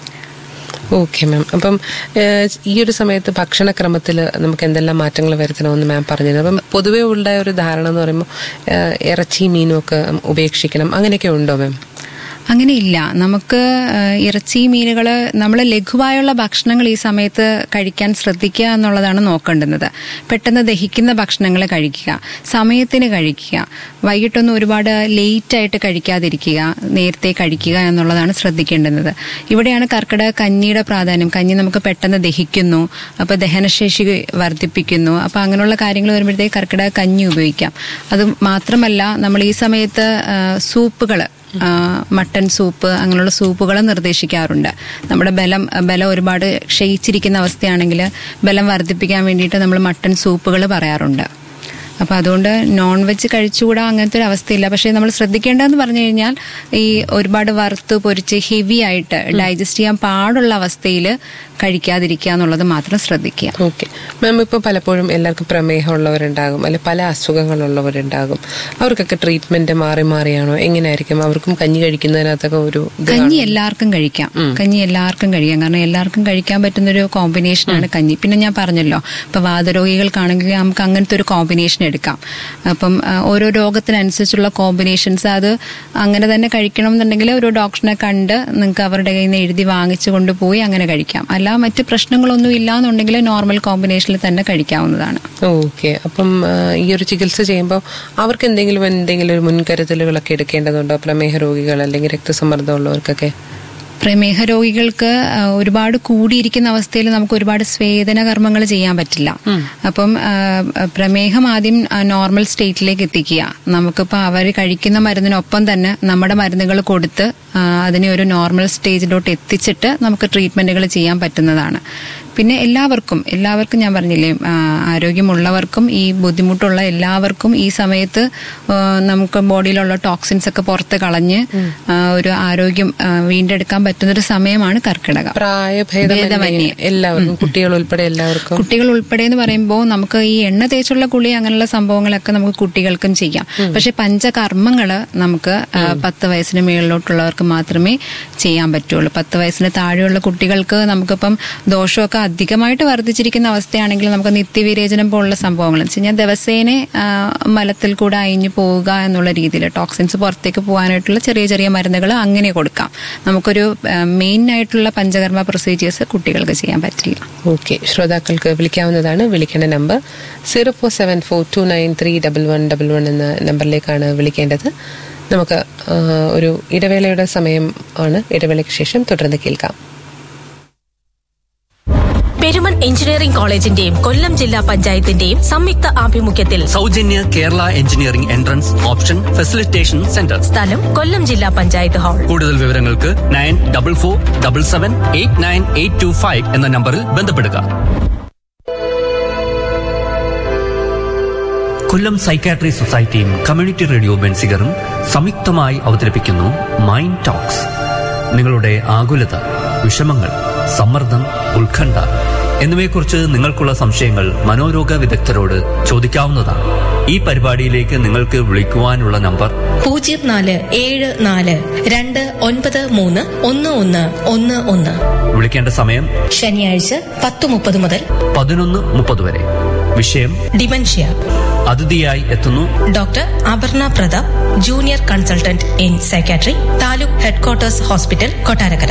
ഓക്കെ മാം അപ്പം ഏഹ്, ഈ ഒരു സമയത്ത് ഭക്ഷണക്രമത്തിൽ നമുക്ക് എന്തെല്ലാം മാറ്റങ്ങൾ വരുത്തണമെന്ന് മാം പറഞ്ഞത് അപ്പം പൊതുവേ ഉള്ള ഒരു ധാരണ എന്ന് പറയുമ്പോൾ ഏഹ്, ഇറച്ചി മീനും ഒക്കെ ഉപേക്ഷിക്കണം അങ്ങനെയൊക്കെ ഉണ്ടോ മാം അങ്ങനെയില്ല നമുക്ക് ആ, ഇറച്ചി മീനുകൾ നമ്മൾ ലഘുവായുള്ള ഭക്ഷണങ്ങൾ ഈ സമയത്ത് കഴിക്കാൻ ശ്രദ്ധിക്കുക എന്നുള്ളതാണ് നോക്കേണ്ടുന്നത് പെട്ടെന്ന് ദഹിക്കുന്ന ഭക്ഷണങ്ങൾ കഴിക്കുക സമയത്തിന് കഴിക്കുക വൈകിട്ടൊന്നും ഒരുപാട് ലേറ്റ് ആയിട്ട് കഴിക്കാതിരിക്കുക നേരത്തെ കഴിക്കുക എന്നുള്ളതാണ് ശ്രദ്ധിക്കേണ്ടുന്നത് ഇവിടെയാണ് കർക്കിടക കഞ്ഞിയുടെ പ്രാധാന്യം കഞ്ഞി നമുക്ക് പെട്ടെന്ന് ദഹിക്കുന്നു അപ്പോൾ ദഹനശേഷി വർദ്ധിപ്പിക്കുന്നു അപ്പോൾ അങ്ങനെയുള്ള കാര്യങ്ങൾ വരുമ്പോഴത്തേക്ക് കർക്കിടക കഞ്ഞി ഉപയോഗിക്കാം അത് മാത്രമല്ല നമ്മൾ ഈ സമയത്ത് സൂപ്പുകൾ ആ, മട്ടൻ സൂപ്പ് അങ്ങനെയുള്ള സൂപ്പുകൾ നിർദ്ദേശിക്കാറുണ്ട് നമ്മുടെ ബലം ബലം ഒരുപാട് ക്ഷയിച്ചിരിക്കുന്ന അവസ്ഥയാണെങ്കിൽ ബലം വർദ്ധിപ്പിക്കാൻ വേണ്ടിയിട്ട് നമ്മൾ മട്ടൻ സൂപ്പുകൾ പറയാറുണ്ട് അപ്പൊ അതുകൊണ്ട് നോൺ വെജ് കഴിച്ചുകൂടാ അങ്ങനത്തെ ഒരു അവസ്ഥയില്ല പക്ഷേ നമ്മൾ ശ്രദ്ധിക്കേണ്ടതെന്ന് പറഞ്ഞു കഴിഞ്ഞാൽ ഈ ഒരുപാട് വറുത്ത് പൊരിച്ച് ഹെവി ആയിട്ട് ഡൈജസ്റ്റ് ചെയ്യാൻ പാടുള്ള അവസ്ഥയിൽ കഴിക്കാതിരിക്കുക എന്നുള്ളത് മാത്രം ശ്രദ്ധിക്കുക ഓക്കെ മാം ഇപ്പോൾ പലപ്പോഴും എല്ലാവർക്കും പ്രമേഹമുള്ളവരുണ്ടാകും അല്ലെ പല അസുഖങ്ങളുള്ളവരുണ്ടാകും അവർക്കൊക്കെ ട്രീറ്റ്മെന്റ് മാറി മാറിയാണോ എങ്ങനെയായിരിക്കും അവർക്കും കഞ്ഞി കഴിക്കുന്നതിനകത്തൊക്കെ ഒരു ഇത് കഞ്ഞി എല്ലാവർക്കും കഴിക്കാം കഞ്ഞി എല്ലാവർക്കും കഴിക്കാം കാരണം എല്ലാവർക്കും കഴിക്കാൻ പറ്റുന്ന ഒരു കോമ്പിനേഷനാണ് കഞ്ഞി പിന്നെ ഞാൻ പറഞ്ഞല്ലോ ഇപ്പൊ വാതരോഗികൾക്കാണെങ്കിൽ നമുക്ക് അങ്ങനത്തെ ഒരു കോമ്പിനേഷൻ എടുക്കാം അപ്പം ആ, ഓരോ രോഗത്തിനനുസരിച്ചുള്ള കോമ്പിനേഷൻസ് അത് അങ്ങനെ തന്നെ കഴിക്കണം എന്നുണ്ടെങ്കിൽ ഒരു ഡോക്ടറിനെ കണ്ട് നിങ്ങൾക്ക് അവരുടെ കയ്യിൽ നിന്ന് എഴുതി വാങ്ങിച്ചു കൊണ്ടുപോയി അങ്ങനെ കഴിക്കാം അല്ല മറ്റ് പ്രശ്നങ്ങളൊന്നും ഇല്ല എന്നുണ്ടെങ്കിൽ നോർമൽ കോമ്പിനേഷനിൽ തന്നെ കഴിക്കാവുന്നതാണ് ഓക്കെ അപ്പം ആ, ഈ ഒരു ചികിത്സ ചെയ്യുമ്പോൾ അവർക്ക് എന്തെങ്കിലും എന്തെങ്കിലും ഒരു മുൻകരുതലുകളൊക്കെ എടുക്കേണ്ടതുണ്ടോ പ്രമേഹ രോഗികൾ അല്ലെങ്കിൽ രക്തസമ്മർദ്ദം ഉള്ളവർക്കൊക്കെ പ്രമേഹ രോഗികൾക്ക് ആ, ഒരുപാട് കൂടിയിരിക്കുന്ന അവസ്ഥയിൽ നമുക്ക് ഒരുപാട് സ്വേദന കർമ്മങ്ങൾ ചെയ്യാൻ പറ്റില്ല അപ്പം ആ, പ്രമേഹം ആദ്യം ആ, നോർമൽ സ്റ്റേറ്റിലേക്ക് എത്തിക്കുക നമുക്കിപ്പോൾ അവർ കഴിക്കുന്ന മരുന്നിനൊപ്പം തന്നെ നമ്മുടെ മരുന്നുകൾ കൊടുത്ത് ആ, അതിനെ ഒരു നോർമൽ സ്റ്റേജിലോട്ട് എത്തിച്ചിട്ട് നമുക്ക് ട്രീറ്റ്മെന്റുകൾ ചെയ്യാൻ പറ്റുന്നതാണ് പിന്നെ എല്ലാവർക്കും എല്ലാവർക്കും ഞാൻ പറഞ്ഞില്ലേ ആ, ആരോഗ്യമുള്ളവർക്കും ഈ ബുദ്ധിമുട്ടുള്ള എല്ലാവർക്കും ഈ സമയത്ത് ആ, നമുക്ക് ബോഡിയിലുള്ള ടോക്സിൻസ് ഒക്കെ പുറത്ത് കളഞ്ഞ് ആ, ഒരു ആരോഗ്യം ആ, വീണ്ടെടുക്കാൻ പറ്റുന്ന ഒരു സമയമാണ് കർക്കിടകം പ്രായഭേദമന്യേ ഭേദമന്യേ. എല്ലാവർക്കും കുട്ടികൾ ഉൾപ്പെടെ എല്ലാവർക്കും കുട്ടികൾ ഉൾപ്പെടെ എന്ന് പറയുമ്പോൾ നമുക്ക് ഈ എണ്ണ തേച്ചുള്ള കുളി അങ്ങനെയുള്ള സംഭവങ്ങളൊക്കെ നമുക്ക് കുട്ടികൾക്കും ചെയ്യാം പക്ഷെ പഞ്ചകർമ്മങ്ങള് നമുക്ക് ആ, പത്ത് വയസ്സിന് മുകളിലോട്ടുള്ളവർക്ക് മാത്രമേ ചെയ്യാൻ പറ്റുള്ളൂ പത്ത് വയസ്സിന് താഴെയുള്ള കുട്ടികൾക്ക് നമുക്കിപ്പം ദോഷമൊക്കെ അധികമായിട്ട് വർദ്ധിച്ചിരിക്കുന്ന അവസ്ഥയാണെങ്കിൽ നമുക്ക് നിത്യവിരേചനം പോലുള്ള സംഭവങ്ങൾ എന്ന് വെച്ച് കഴിഞ്ഞാൽ ദിവസേന ആ, മലത്തിൽ കൂടെ അയിഞ്ഞു പോവുക എന്നുള്ള രീതിയിൽ ടോക്സിൻസ് പുറത്തേക്ക് പോകാനായിട്ടുള്ള ചെറിയ ചെറിയ മരുന്നുകൾ അങ്ങനെ കൊടുക്കാം നമുക്കൊരു മെയിൻ ആയിട്ടുള്ള പഞ്ചകർമ്മ പ്രൊസീജിയേഴ്സ് കുട്ടികൾക്ക് ചെയ്യാൻ പറ്റില്ല ഓക്കെ ശ്രോതാക്കൾക്ക് വിളിക്കാവുന്നതാണ് വിളിക്കേണ്ട number zero four seven four two nine three double one double one എന്ന നമ്പറിലേക്കാണ് വിളിക്കേണ്ടത് നമുക്ക് ആ, ഒരു ഇടവേളയുടെ സമയം ആണ് ഇടവേളയ്ക്ക് ശേഷം തുടർന്ന് കേൾക്കാം പെരുമൺ എഞ്ചിനീയറിംഗ് കോളേജിന്റെയും കൊല്ലം ജില്ലാ പഞ്ചായത്തിന്റെയും സംയുക്ത ആഭിമുഖ്യത്തിൽ സൗജന്യ Kerala engineering entrance option facilitation centre സ്ഥലം കൊല്ലം ജില്ലാ പഞ്ചായത്ത് ഹാൾ കൂടുതൽ വിവരങ്ങൾക്ക് nine double four double seven eight nine eight two five എന്ന നമ്പറിൽ ബന്ധപ്പെടുക കൊല്ലം സൈക്കാട്രി സൊസൈറ്റിയും കമ്മ്യൂണിറ്റി റേഡിയോ ബെൻസിഗറും സംയുക്തമായി അവതരിപ്പിക്കുന്നു മൈൻഡ് ടോക്സ് നിങ്ങളുടെ ആകുലത വിഷമങ്ങൾ സമ്മർദ്ദം ഉത്കണ്ഠ എന്നിവയെക്കുറിച്ച് നിങ്ങൾക്കുള്ള സംശയങ്ങൾ മനോരോഗ വിദഗ്ധരോട് ചോദിക്കാവുന്നതാണ് ഈ പരിപാടിയിലേക്ക് നിങ്ങൾക്ക് വിളിക്കുവാനുള്ള നമ്പർ പൂജ്യം നാല് ഏഴ് നാല് രണ്ട് ഒൻപത് മൂന്ന് ഒന്ന് ഒന്ന് ഒന്ന് ഒന്ന് വിളിക്കേണ്ട സമയം ശനിയാഴ്ച പത്ത് മുപ്പത് മുതൽ പതിനൊന്ന് മുപ്പത് വരെ വിഷയം ഡിമൻഷ്യ അതിഥിയായി എത്തുന്നു doctor Aparna Pratap junior consultant in psychiatry taluk headquarters hospital Kottarakkara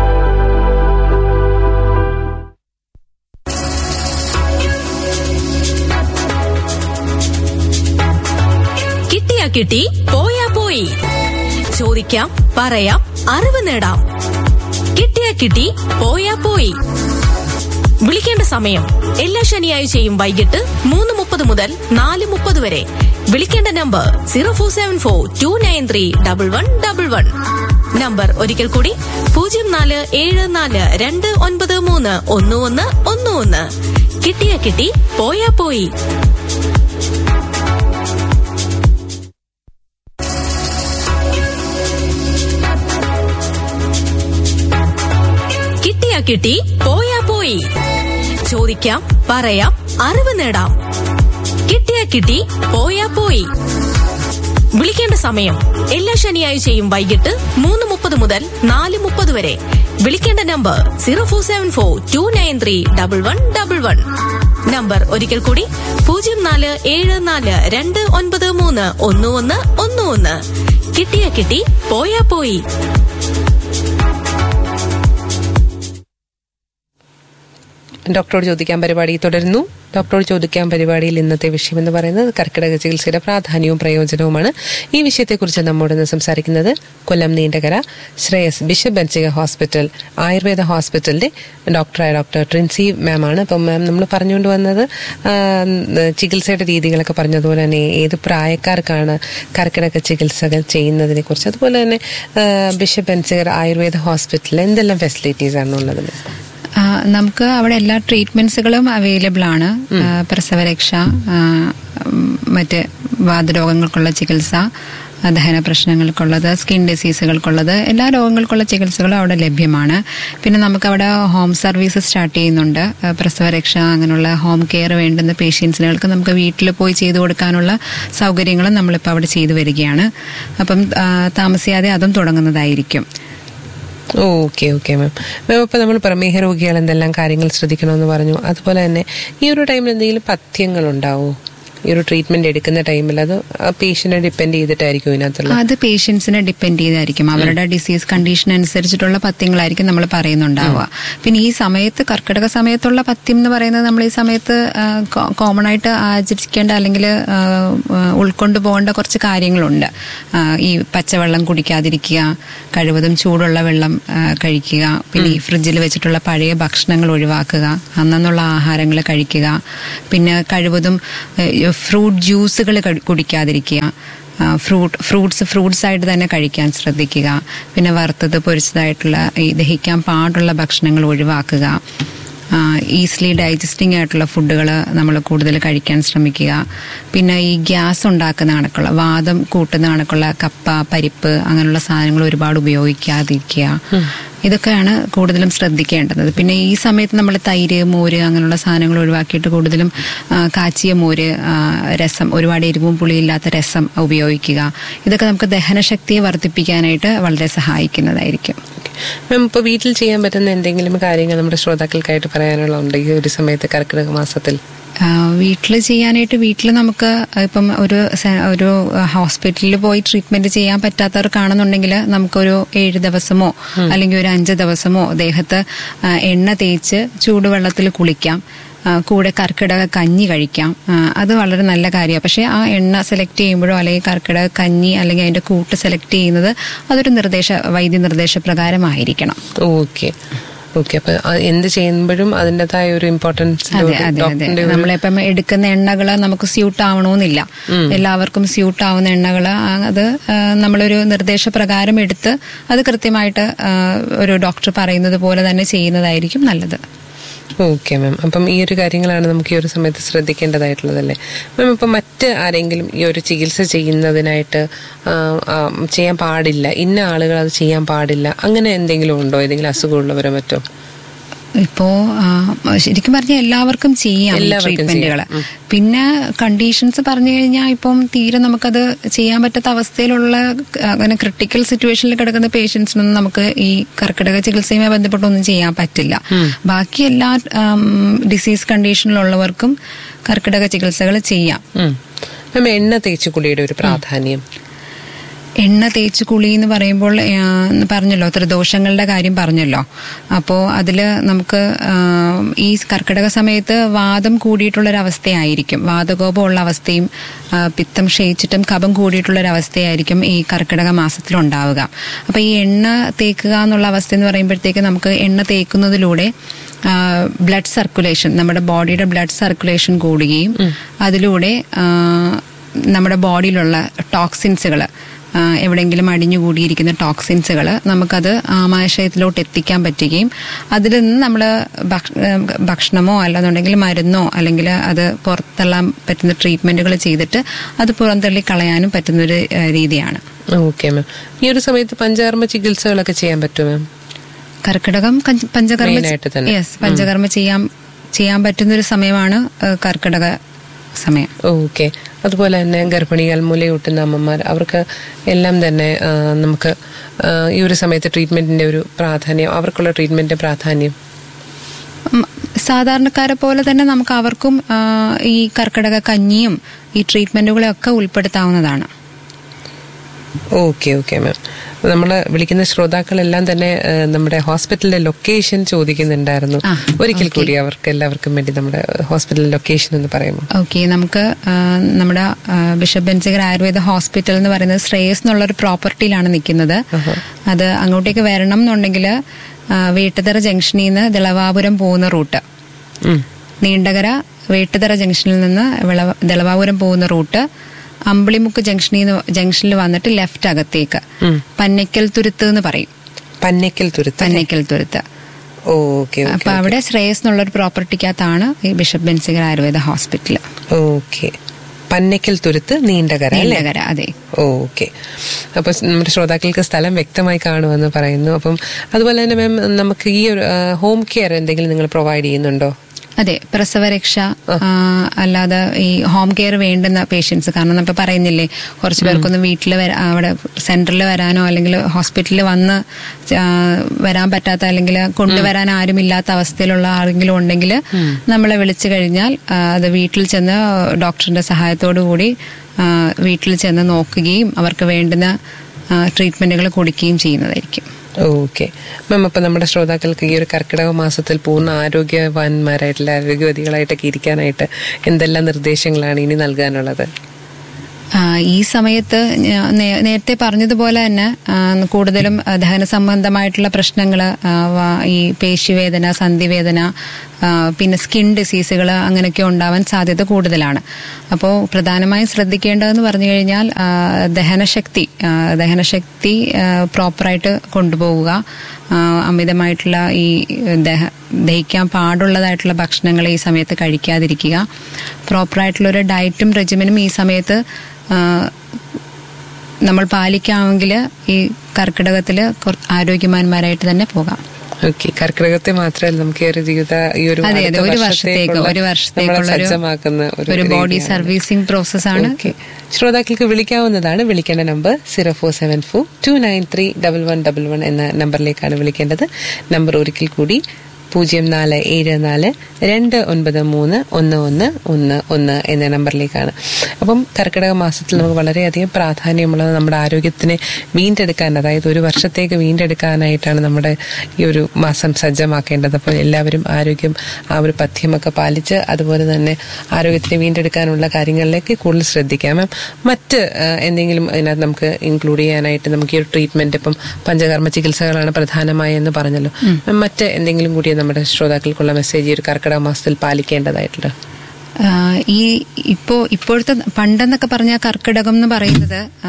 കിട്ടിയാ കിട്ടി പോയാ പോയി ചോദിക്കാം പറയാം അറിവ് നേടാം കിട്ടിയാ കിട്ടി പോയാ പോയി വിളിക്കേണ്ട സമയം എല്ലാ ശനിയാഴ്ചയും വൈകിട്ട് മൂന്ന് മുപ്പത് മുതൽ നാല് മുപ്പത് വരെ വിളിക്കേണ്ട number zero four seven four two nine three double one double one number ഒരിക്കൽ കൂടി പൂജ്യം നാല് ഏഴ് നാല് രണ്ട് ഒൻപത് മൂന്ന് ഒന്ന് ഒന്ന് ഒന്ന് ഒന്ന് കിട്ടിയ കിട്ടി പോയാ പോയി കിട്ടിയാ കിട്ടി പോയാ പോയി ചോദിക്കാം പറയാം അറിവ് നേടാം കിട്ടിയാ കിട്ടി പോയാ പോയി വിളിക്കേണ്ട സമയം എല്ലാ ശനിയാഴ്ചയും വൈകിട്ട് മൂന്ന് മുപ്പത് മുതൽ നാല് മുപ്പത് വരെ വിളിക്കേണ്ട number zero four seven four two nine three double one double one number ഒരിക്കൽ കൂടി പൂജ്യം നാല് ഏഴ് നാല് രണ്ട് ഒൻപത് മൂന്ന് ഒന്ന് ഒന്ന് ഒന്ന് ഒന്ന് കിട്ടിയ കിട്ടി പോയാ പോയി ഡോക്ടറോട് ചോദിക്കാൻ പരിപാടി തുടരുന്നു ഡോക്ടറോട് ചോദിക്കാൻ പരിപാടിയിൽ ഇന്നത്തെ വിഷയം എന്ന് പറയുന്നത് കർക്കിടക ചികിത്സയുടെ പ്രാധാന്യവും പ്രയോജനവുമാണ് ഈ വിഷയത്തെക്കുറിച്ച് നമ്മോട് ഇന്ന് സംസാരിക്കുന്നത് Kollam Neendakara Sreyas bishop Benziger hospital Ayurveda ഹോസ്പിറ്റലിന്റെ ഡോക്ടറായ ഡോക്ടർ ട്രിൻസി മാം ആണ് അപ്പം മാം നമ്മൾ പറഞ്ഞുകൊണ്ട് വന്നത് ആ, ചികിത്സയുടെ രീതികളൊക്കെ പറഞ്ഞതുപോലെ തന്നെ ഏത് പ്രായക്കാർക്കാണ് കർക്കിടക ചികിത്സകൾ ചെയ്യുന്നതിനെ കുറിച്ച് അതുപോലെ തന്നെ ആ, ബിഷപ്പ് ബെൻസിഗർ ആയുർവേദ ഹോസ്പിറ്റലിൽ എന്തെല്ലാം ഫെസിലിറ്റീസ് ആണ് ഉള്ളത് ആ, നമുക്ക് അവിടെ എല്ലാ ട്രീറ്റ്മെന്റ്സുകളും അവൈലബിൾ ആണ് ആ, പ്രസവരക്ഷ ആ, ഉം, മറ്റ് വാതരോഗങ്ങൾക്കുള്ള ചികിത്സ ദഹന പ്രശ്നങ്ങൾക്കുള്ളത് സ്കിൻ ഡിസീസുകൾക്കുള്ളത് എല്ലാ രോഗങ്ങൾക്കുള്ള ചികിത്സകളും അവിടെ ലഭ്യമാണ് പിന്നെ നമുക്ക് അവിടെ ഹോം സർവീസ് സ്റ്റാർട്ട് ചെയ്യുന്നുണ്ട് ആ, പ്രസവരക്ഷ അങ്ങനെയുള്ള ഹോം കെയർ വേണ്ടുന്ന പേഷ്യൻസിനുകൾക്ക് നമുക്ക് വീട്ടിൽ പോയി ചെയ്തു കൊടുക്കാനുള്ള സൗകര്യങ്ങളും നമ്മളിപ്പോൾ അവിടെ ചെയ്തു വരികയാണ് അപ്പം ആ, താമസിയാതെ അതും തുടങ്ങുന്നതായിരിക്കും ഓക്കെ ഓക്കെ മാം മാം ഇപ്പൊ നമ്മൾ പ്രമേഹ രോഗികൾ എന്തെല്ലാം കാര്യങ്ങൾ ശ്രദ്ധിക്കണമെന്ന് പറഞ്ഞു അതുപോലെ തന്നെ ഈ ഒരു ടൈമിൽ എന്തെങ്കിലും പഥ്യങ്ങൾ ഉണ്ടാവോ ഈ ഒരു ട്രീറ്റ്മെന്റ് എടുക്കുന്ന ടൈമിൽ അത് പേഷ്യന്റിനെ ഡിപ്പെൻഡ് ചെയ്തിട്ടായിരിക്കും ഇതിനകത്തുള്ള അത് പേഷ്യൻസിനെ ഡിപ്പെൻഡ് ചെയ്തായിരിക്കും അവരുടെ ഡിസീസ് കണ്ടീഷൻ അനുസരിച്ചിട്ടുള്ള പഥ്യങ്ങളായിരിക്കും നമ്മൾ പറയുന്നുണ്ടാവുക പിന്നെ ഈ സമയത്ത് കർക്കിടക സമയത്തുള്ള പഥ്യം എന്ന് പറയുന്നത് നമ്മൾ ഈ സമയത്ത് കോമൺ ആയിട്ട് ആചരിക്കേണ്ട അല്ലെങ്കിൽ ആ, ആ, ഉൾക്കൊണ്ടു പോകേണ്ട കുറച്ച് കാര്യങ്ങളുണ്ട് ആ, ഈ പച്ചവെള്ളം കുടിക്കാതിരിക്കുക കഴിവതും ചൂടുള്ള വെള്ളം ആ, കഴിക്കുക പിന്നെ ഈ ഫ്രിഡ്ജിൽ വെച്ചിട്ടുള്ള പഴയ ഭക്ഷണങ്ങൾ ഒഴിവാക്കുക അന്നുള്ള ആഹാരങ്ങൾ കഴിക്കുക പിന്നെ കഴിവതും ഫ്രൂട്ട് ജ്യൂസുകൾ കുടിക്കാതിരിക്കുക ആ, ഫ്രൂട്ട് ഫ്രൂട്ട്സ് ഫ്രൂട്ട്സ് ആയിട്ട് തന്നെ കഴിക്കാൻ ശ്രദ്ധിക്കുക പിന്നെ വറുത്തത് പൊരിച്ചതായിട്ടുള്ള ഈ ദഹിക്കാൻ പാടുള്ള ഭക്ഷണങ്ങൾ ഒഴിവാക്കുക ഈസിലി ഡൈജസ്റ്റിംഗ് ആയിട്ടുള്ള ഫുഡുകൾ നമ്മൾ കൂടുതൽ കഴിക്കാൻ ശ്രമിക്കുക പിന്നെ ഈ ഗ്യാസ് ഉണ്ടാക്കുന്ന കണക്കുള്ള വാദം കൂട്ടുന്ന കണക്കുള്ള കപ്പ പരിപ്പ് അങ്ങനെയുള്ള സാധനങ്ങൾ ഒരുപാട് ഉപയോഗിക്കാതിരിക്കുക ഇതൊക്കെയാണ് കൂടുതലും ശ്രദ്ധിക്കേണ്ടത് പിന്നെ ഈ സമയത്ത് നമ്മൾ തൈര് മോര് അങ്ങനെയുള്ള സാധനങ്ങൾ ഒഴിവാക്കിയിട്ട് കൂടുതലും ആ, കാച്ചിയ മോര് ആ, രസം ഒരുപാട് എരിവും പുളിയില്ലാത്ത രസം ഉപയോഗിക്കുക ഇതൊക്കെ നമുക്ക് ദഹനശക്തിയെ വർദ്ധിപ്പിക്കാനായിട്ട് വളരെ സഹായിക്കുന്നതായിരിക്കും മാം ഇപ്പൊ വീട്ടിൽ ചെയ്യാൻ പറ്റുന്ന എന്തെങ്കിലും കാര്യങ്ങൾ നമ്മുടെ ശ്രോതാക്കൾക്കായിട്ട് പറയാനുള്ളതുണ്ട് ഈ ഒരു സമയത്ത് കർക്കിടക മാസത്തിൽ വീട്ടിൽ ചെയ്യാനായിട്ട് വീട്ടിൽ നമുക്ക് ഇപ്പം ഒരു സെ- ഒരു ഹോസ്പിറ്റലിൽ പോയി ട്രീറ്റ്മെന്റ് ചെയ്യാൻ പറ്റാത്തവർക്കാണെന്നുണ്ടെങ്കിൽ നമുക്കൊരു ഏഴ് ദിവസമോ അല്ലെങ്കിൽ ഒരു അഞ്ച് ദിവസമോ ദേഹത്ത് ആ, എണ്ണ തേച്ച് ചൂടുവെള്ളത്തിൽ കുളിക്കാം ആ, കൂടെ കർക്കിടക കഞ്ഞി കഴിക്കാം ആ, അത് വളരെ നല്ല കാര്യമാണ് പക്ഷേ ആ എണ്ണ സെലക്ട് ചെയ്യുമ്പോഴോ അല്ലെങ്കിൽ കർക്കിടക കഞ്ഞി അല്ലെങ്കിൽ അതിന്റെ കൂട്ട് സെലക്ട് ചെയ്യുന്നത് അതൊരു നിർദ്ദേശ വൈദ്യ നിർദ്ദേശപ്രകാരമായിരിക്കണം ഓക്കെ ഓക്കെ അപ്പൊ ആ എന്ത് ചെയ്യുമ്പോഴും അതിൻ്റെതായ ഒരു ഇമ്പോർട്ടൻസ് അതെ അതെ അതെ നമ്മളിപ്പം എടുക്കുന്ന എണ്ണകൾ നമുക്ക് സ്യൂട്ട് ആവണമെന്നില്ല എല്ലാവർക്കും സ്യൂട്ട് ആവുന്ന എണ്ണകൾ അത് ആ, നമ്മളൊരു നിർദ്ദേശപ്രകാരം എടുത്ത് അത് കൃത്യമായിട്ട് ആ, ഒരു ഡോക്ടർ പറയുന്നത് പോലെ തന്നെ ചെയ്യുന്നതായിരിക്കും നല്ലത് ഓക്കെ മാം അപ്പം ഈ ഒരു കാര്യങ്ങളാണ് നമുക്ക് ഈ ഒരു സമയത്ത് ശ്രദ്ധിക്കേണ്ടതായിട്ടുള്ളതല്ലേ മാം ഇപ്പം മറ്റ് ആരെങ്കിലും ഈ ഒരു ചികിത്സ ചെയ്യുന്നതിനായിട്ട് ആ, ആ, ചെയ്യാൻ പാടില്ല ഇന്ന ആളുകൾ അത് ചെയ്യാൻ പാടില്ല അങ്ങനെ എന്തെങ്കിലും ഉണ്ടോ ഏതെങ്കിലും അസുഖമുള്ളവരോ മറ്റോ ഇപ്പോ ആ, ശരിക്കും പറഞ്ഞാൽ എല്ലാവർക്കും ചെയ്യാം ഈ എല്ലാവർക്കും ട്രീറ്റ്മെന്റുകൾ ചെയ്യാം. പിന്നെ കണ്ടീഷൻസ് പറഞ്ഞു കഴിഞ്ഞാൽ ഇപ്പം തീരെ നമുക്കത് ചെയ്യാൻ പറ്റാത്ത അവസ്ഥയിലുള്ള അങ്ങനെ ക്രിട്ടിക്കൽ സിറ്റുവേഷനിൽ കിടക്കുന്ന പേഷ്യൻസിനൊന്നും നമുക്ക് ഈ കർക്കിടക ചികിത്സയുമായി ബന്ധപ്പെട്ടൊന്നും ചെയ്യാൻ പറ്റില്ല ബാക്കി എല്ലാ ഡിസീസ് കണ്ടീഷനിലുള്ളവർക്കും കർക്കിടക ചികിത്സകൾ ചെയ്യാം ഉം. മാം എണ്ണ തേച്ചുകുളിയുടെ ഒരു പ്രാധാന്യം എണ്ണ തേച്ച് കുളി എന്ന് പറയുമ്പോൾ ആ, പറഞ്ഞല്ലോ ത്രിദോഷങ്ങളുടെ കാര്യം പറഞ്ഞല്ലോ അപ്പോൾ അതിൽ നമുക്ക് ആ, ഈ കർക്കിടക സമയത്ത് വാദം കൂടിയിട്ടുള്ളൊരവസ്ഥയായിരിക്കും വാതകോപമുള്ള അവസ്ഥയും ആ, പിത്തം ക്ഷയിച്ചിട്ടും കഫം കൂടിയിട്ടുള്ളൊരവസ്ഥയായിരിക്കും ഈ കർക്കിടക മാസത്തിൽ ഉണ്ടാവുക അപ്പോൾ ഈ എണ്ണ തേക്കുക എന്നുള്ള അവസ്ഥ എന്ന് പറയുമ്പോഴത്തേക്ക് നമുക്ക് എണ്ണ തേക്കുന്നതിലൂടെ ബ്ലഡ് സർക്കുലേഷൻ നമ്മുടെ ബോഡിയുടെ ബ്ലഡ് സർക്കുലേഷൻ കൂടുകയും അതിലൂടെ ആ, നമ്മുടെ ബോഡിയിലുള്ള ടോക്സിൻസുകൾ എവിടെയെങ്കിലും അടിഞ്ഞുകൂടിയിരിക്കുന്ന ടോക്സിൻസുകൾ നമുക്കത് ആമാശയത്തിലോട്ട് എത്തിക്കാൻ പറ്റുകയും അതിൽ നിന്ന് നമ്മൾ ഭക്ഷണമോ അല്ലെന്നുണ്ടെങ്കിൽ മരുന്നോ അല്ലെങ്കിൽ അത് പുറത്തള്ളാൻ പറ്റുന്ന ട്രീറ്റ്മെന്റുകൾ ചെയ്തിട്ട് അത് പുറന്തള്ളി കളയാനും പറ്റുന്നൊരു ആ, രീതിയാണ് ഓക്കെ മാം ഈ ഒരു സമയത്ത് പഞ്ചകർമ്മ ചികിത്സകളൊക്കെ ചെയ്യാൻ പറ്റുമോ മാം കർക്കിടകം കഞ്ച- പഞ്ചകർമ്മ Main ആയിട്ട് തന്നെ. യെസ് പഞ്ചകർമ്മ ചെയ്യാൻ ചെയ്യാൻ പറ്റുന്നൊരു സമയമാണ് ആ, കർക്കിടക സമയം ഓക്കെ അതുപോലെ തന്നെ ഗർഭിണികൾ മുലയൂട്ടുന്ന അമ്മമാർ അവർക്ക് എല്ലാം തന്നെ ആ, നമുക്ക് ആ, ഈ ഒരു സമയത്ത് ട്രീറ്റ്മെന്റിന്റെ ഒരു പ്രാധാന്യം അവർക്കുള്ള ട്രീറ്റ്മെന്റിന്റെ പ്രാധാന്യം ഉം, സാധാരണക്കാരെ പോലെ തന്നെ നമുക്ക് അവർക്കും ആ, ഈ കർക്കിടക കഞ്ഞിയും ഈ ട്രീറ്റ്മെന്റുകളെയൊക്കെ ഉൾപ്പെടുത്താവുന്നതാണ് ഓക്കെ ഓക്കെ മാം നമ്മൾ വിളിക്കുന്ന ശ്രോതാക്കളെല്ലാം തന്നെ ആ, നമ്മുടെ ഹോസ്പിറ്റലിന്റെ ലൊക്കേഷൻ ചോദിക്കുന്നുണ്ടായിരുന്നു ഒരിക്കൽ കൂടി അവർക്ക് എല്ലാവർക്കും വേണ്ടി നമ്മുടെ ഹോസ്പിറ്റൽ ലൊക്കേഷൻ എന്ന് പറയുമ്പോൾ ഓക്കെ നമുക്ക് ആ, നമ്മുടെ ആ, ബിഷപ്പ് ബെൻസിഗർ ആയുർവേദ ഹോസ്പിറ്റൽ എന്ന് പറയുന്നത് ശ്രേയസ് എന്നുള്ള ഒരു പ്രോപ്പർട്ടിയിലാണ് നിൽക്കുന്നത് അത് അങ്ങോട്ടേക്ക് വരണം എന്നുണ്ടെങ്കിൽ വീട്ടുതറ ജംഗ്ഷനിൽ നിന്ന് ദിളവാപുരം പോകുന്ന റൂട്ട് നീണ്ടകര വീട്ടുതറ ജംഗ്ഷനിൽ നിന്ന് വിളവ- ദിളവാപുരം പോകുന്ന റൂട്ട് അമ്പിളിമുക്ക് ജംഗ്ഷനിൽ നിന്ന് ജംഗ്ഷനിൽ വന്നിട്ട് ലെഫ്റ്റ് അകത്തേക്ക് പന്നയ്ക്കൽ തുരുത്ത് എന്ന് പറയും പന്നയ്ക്കൽ തുരുത്ത് പന്നയ്ക്കൽ തുരുത്ത് ഓക്കെ അപ്പൊ അവിടെ ശ്രേയസ് എന്നുള്ള ഒരു പ്രോപ്പർട്ടിക്കകത്താണ് ഈ bishop Benziger Ayurveda hospital okay Pannaikkal Thuruthu Neendakara അല്ലേ നീണ്ടകര അതെ ഓക്കെ അപ്പൊ സ് നമ്മുടെ ശ്രോതാക്കൾക്ക് സ്ഥലം വ്യക്തമായി കാണുമെന്ന് പറയുന്നു അപ്പം അതുപോലെ തന്നെ മാം നമുക്ക് ഈ ഒരു ഹോം കെയർ എന്തെങ്കിലും നിങ്ങൾ പ്രൊവൈഡ് ചെയ്യുന്നുണ്ടോ അതെ പ്രസവരക്ഷ ആ, അല്ലാതെ ഈ ഹോം കെയർ വേണ്ടുന്ന പേഷ്യൻസ് കാരണം നമ്മളിപ്പോ പറയുന്നില്ലേ കുറച്ച് പേർക്കൊന്നും വീട്ടിൽ അവിടെ സെന്ററിൽ വരാനോ അല്ലെങ്കിൽ ഹോസ്പിറ്റലിൽ വന്ന് ആ, വരാൻ പറ്റാത്ത അല്ലെങ്കിൽ കൊണ്ടുവരാൻ ആരുമില്ലാത്ത അവസ്ഥയിലുള്ള ആരെങ്കിലും ഉണ്ടെങ്കിൽ നമ്മളെ വിളിച്ചു കഴിഞ്ഞാൽ ആ, അത് വീട്ടിൽ ചെന്ന് ഡോക്ടറിന്റെ സഹായത്തോടു കൂടി ആ, വീട്ടിൽ ചെന്ന് നോക്കുകയും അവർക്ക് വേണ്ടുന്ന ട്രീറ്റ്മെന്റുകൾ കൊടുക്കുകയും ചെയ്യുന്നതായിരിക്കും ഓക്കെ മാം അപ്പൊ നമ്മുടെ ശ്രോതാക്കൾക്ക് ഈ ഒരു കർക്കിടക മാസത്തിൽ പൂർണ്ണ ആരോഗ്യവാന്മാരായിട്ടുള്ള ആരോഗ്യവതികളായിട്ടൊക്കെ ഇരിക്കാനായിട്ട് എന്തെല്ലാം നിർദ്ദേശങ്ങളാണ് ഇനി നൽകാനുള്ളത് ആ, ഈ സമയത്ത് ഞാ- നേ- നേരത്തെ പറഞ്ഞതുപോലെ തന്നെ ആ, കൂടുതലും ആ, ദഹന സംബന്ധമായിട്ടുള്ള പ്രശ്നങ്ങൾ ഈ പേശിവേദന സന്ധിവേദന ആ, പിന്നെ സ്കിൻ ഡിസീസുകൾ അങ്ങനെയൊക്കെ ഉണ്ടാവാൻ സാധ്യത കൂടുതലാണ് അപ്പോൾ പ്രധാനമായും ശ്രദ്ധിക്കേണ്ടതെന്ന് പറഞ്ഞു കഴിഞ്ഞാൽ ആ, ദഹനശക്തി ആ, ദഹനശക്തി ആ, പ്രോപ്പറായിട്ട് കൊണ്ടുപോവുക ആ, അമിതമായിട്ടുള്ള ഈ ദഹ ദഹിക്കാൻ പാടുള്ളതായിട്ടുള്ള ഭക്ഷണങ്ങൾ ഈ സമയത്ത് കഴിക്കാതിരിക്കുക പ്രോപ്പറായിട്ടുള്ള ഒരു ഡയറ്റും റെജിമനും ഈ സമയത്ത് ആ, നമ്മൾ പാലിക്കാമെങ്കിൽ ഈ കർക്കിടകത്തിൽ ആരോഗ്യവാന്മാരായിട്ട് തന്നെ പോകാം ഓക്കെ കർക്കിടകത്തെ മാത്രമല്ല നമുക്ക് ഈ ഒരു ജീവിത ഈ ഒരു അതെ അതെ അടുത്ത ഒരു വർഷത്തേക്ക് വർഷത്തേക്കുള്ള ഒരു നമ്മളെ വർഷത്തേക്കുള്ള ഒരു- സജ്ജമാക്കുന്ന ഒരു ബോഡി രീതിയാണ്. സർവീസിംഗ് പ്രോസസ്സാണ് ഓക്കെ. ശ്രോതാക്കൾക്ക് വിളിക്കാവുന്നതാണ് വിളിക്കേണ്ട number zero four seven four two nine three double one double one എന്ന നമ്പറിലേക്കാണ് വിളിക്കേണ്ടത് നമ്പർ ഒരിക്കൽ കൂടി പൂജ്യം നാല് ഏഴ് നാല് രണ്ട് ഒൻപത് മൂന്ന് ഒന്ന് ഒന്ന് ഒന്ന് ഒന്ന് എന്ന നമ്പറിലേക്കാണ് അപ്പം കർക്കിടക മാസത്തിൽ നമുക്ക് വളരെയധികം പ്രാധാന്യമുള്ളത് നമ്മുടെ ആരോഗ്യത്തിനെ വീണ്ടെടുക്കാൻ അതായത് ഒരു വർഷത്തേക്ക് വീണ്ടെടുക്കാനായിട്ടാണ് നമ്മുടെ ഈ ഒരു മാസം സജ്ജമാക്കേണ്ടത് അപ്പോൾ എല്ലാവരും ആരോഗ്യം ആ ഒരു പഥ്യമൊക്കെ പാലിച്ച് അതുപോലെ തന്നെ ആരോഗ്യത്തിനെ വീണ്ടെടുക്കാനുള്ള കാര്യങ്ങളിലേക്ക് കൂടുതൽ ശ്രദ്ധിക്കാം മാം മറ്റ് ആ, എന്തെങ്കിലും അതിനകത്ത് നമുക്ക് ഇൻക്ലൂഡ് ചെയ്യാനായിട്ട് നമുക്ക് ഈ ഒരു ട്രീറ്റ്മെന്റ് ഇപ്പം പഞ്ചകർമ്മ ചികിത്സകളാണ് പ്രധാനമായി എന്ന് പറഞ്ഞല്ലോ മാം, മറ്റ് എന്തെങ്കിലും കൂടി നമ്മുടെ ശ്രോതാക്കൾക്കുള്ള മെസ്സേജ് ഈ ഒരു കർക്കിടക മാസത്തിൽ പാലിക്കേണ്ടതായിട്ടുള്ള ആ, ഈ ഇപ്പോ ഇപ്പോഴത്തെ പണ്ടെന്നൊക്കെ പറഞ്ഞ കർക്കിടകം എന്ന് പറയുന്നത് ആ,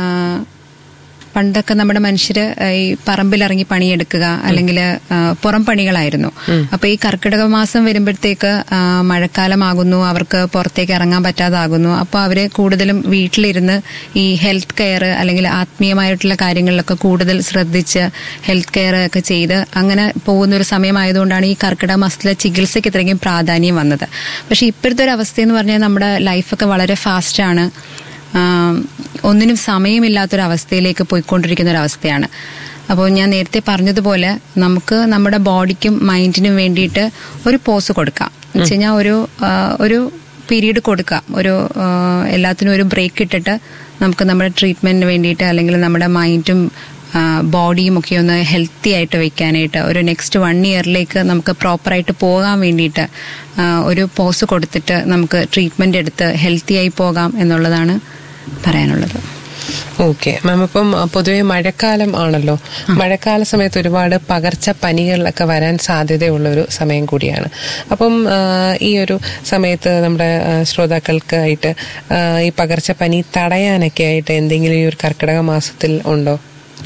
പണ്ടൊക്കെ നമ്മുടെ മനുഷ്യര് ആ, ഈ പറമ്പിലിറങ്ങി പണിയെടുക്കുക അല്ലെങ്കിൽ പുറം പണികളായിരുന്നു അപ്പൊ ഈ കർക്കിടക മാസം വരുമ്പോഴത്തേക്ക് ആ, മഴക്കാലമാകുന്നു അവർക്ക് പുറത്തേക്ക് ഇറങ്ങാൻ പറ്റാതാകുന്നു അപ്പൊ അവര് കൂടുതലും വീട്ടിലിരുന്ന് ഈ ഹെൽത്ത് കെയർ അല്ലെങ്കിൽ ആത്മീയമായിട്ടുള്ള കാര്യങ്ങളിലൊക്കെ കൂടുതൽ ശ്രദ്ധിച്ച് ഹെൽത്ത് കെയർ ഒക്കെ ചെയ്ത് അങ്ങനെ പോകുന്ന ഒരു സമയമായതുകൊണ്ടാണ് ഈ കർക്കിടക മാസത്തിലെ ചികിത്സയ്ക്ക് ഇത്രയും പ്രാധാന്യം വന്നത് പക്ഷെ ഇപ്പോഴത്തെ ഒരു അവസ്ഥ എന്ന് പറഞ്ഞാൽ നമ്മുടെ ലൈഫൊക്കെ വളരെ ഫാസ്റ്റാണ് ആം, ഒന്നിനും സമയമില്ലാത്തൊരവസ്ഥയിലേക്ക് പോയിക്കൊണ്ടിരിക്കുന്ന ഒരു അവസ്ഥയാണ് അപ്പോൾ ഞാൻ നേരത്തെ പറഞ്ഞതുപോലെ നമുക്ക് നമ്മുടെ ബോഡിക്കും മൈൻഡിനും വേണ്ടിയിട്ട് ഒരു പോസ് കൊടുക്കാം എന്ന് വെച്ച് കഴിഞ്ഞാൽ ഒരു ആ, ഒരു പീരീഡ് കൊടുക്കാം ഒരു ആ, എല്ലാത്തിനും ഒരു ബ്രേക്ക് ഇട്ടിട്ട് നമുക്ക് നമ്മുടെ ട്രീറ്റ്മെന്റിന് വേണ്ടിയിട്ട് അല്ലെങ്കിൽ നമ്മുടെ മൈൻഡും ബോഡിയും ഒക്കെ ഒന്ന് ഹെൽത്തി ആയിട്ട് വെക്കാനായിട്ട് ഒരു നെക്സ്റ്റ് വൺ ഇയറിലേക്ക് നമുക്ക് പ്രോപ്പറായിട്ട് പോകാൻ വേണ്ടിയിട്ട് ആ, ഒരു പോസ് കൊടുത്തിട്ട് നമുക്ക് ട്രീറ്റ്മെന്റ് എടുത്ത് ഹെൽത്തി ആയി പോകാം എന്നുള്ളതാണ് പറയാനുള്ളത് ഓക്കെ മാം ഇപ്പം അഹ് പൊതുവെ മഴക്കാലം ആണല്ലോ മഴക്കാല സമയത്ത് ഒരുപാട് പകർച്ച പനികളൊക്കെ വരാൻ സാധ്യതയുള്ള ഒരു സമയം കൂടിയാണ് അപ്പം ആഹ് ഈ ഒരു സമയത്ത് നമ്മുടെ ആഹ് ശ്രോതാക്കൾക്കായിട്ട് ആഹ് ഈ പകർച്ച പനി തടയാനൊക്കെ ആയിട്ട് എന്തെങ്കിലും ഈ ഒരു കർക്കിടക മാസത്തിൽ ഉണ്ടോ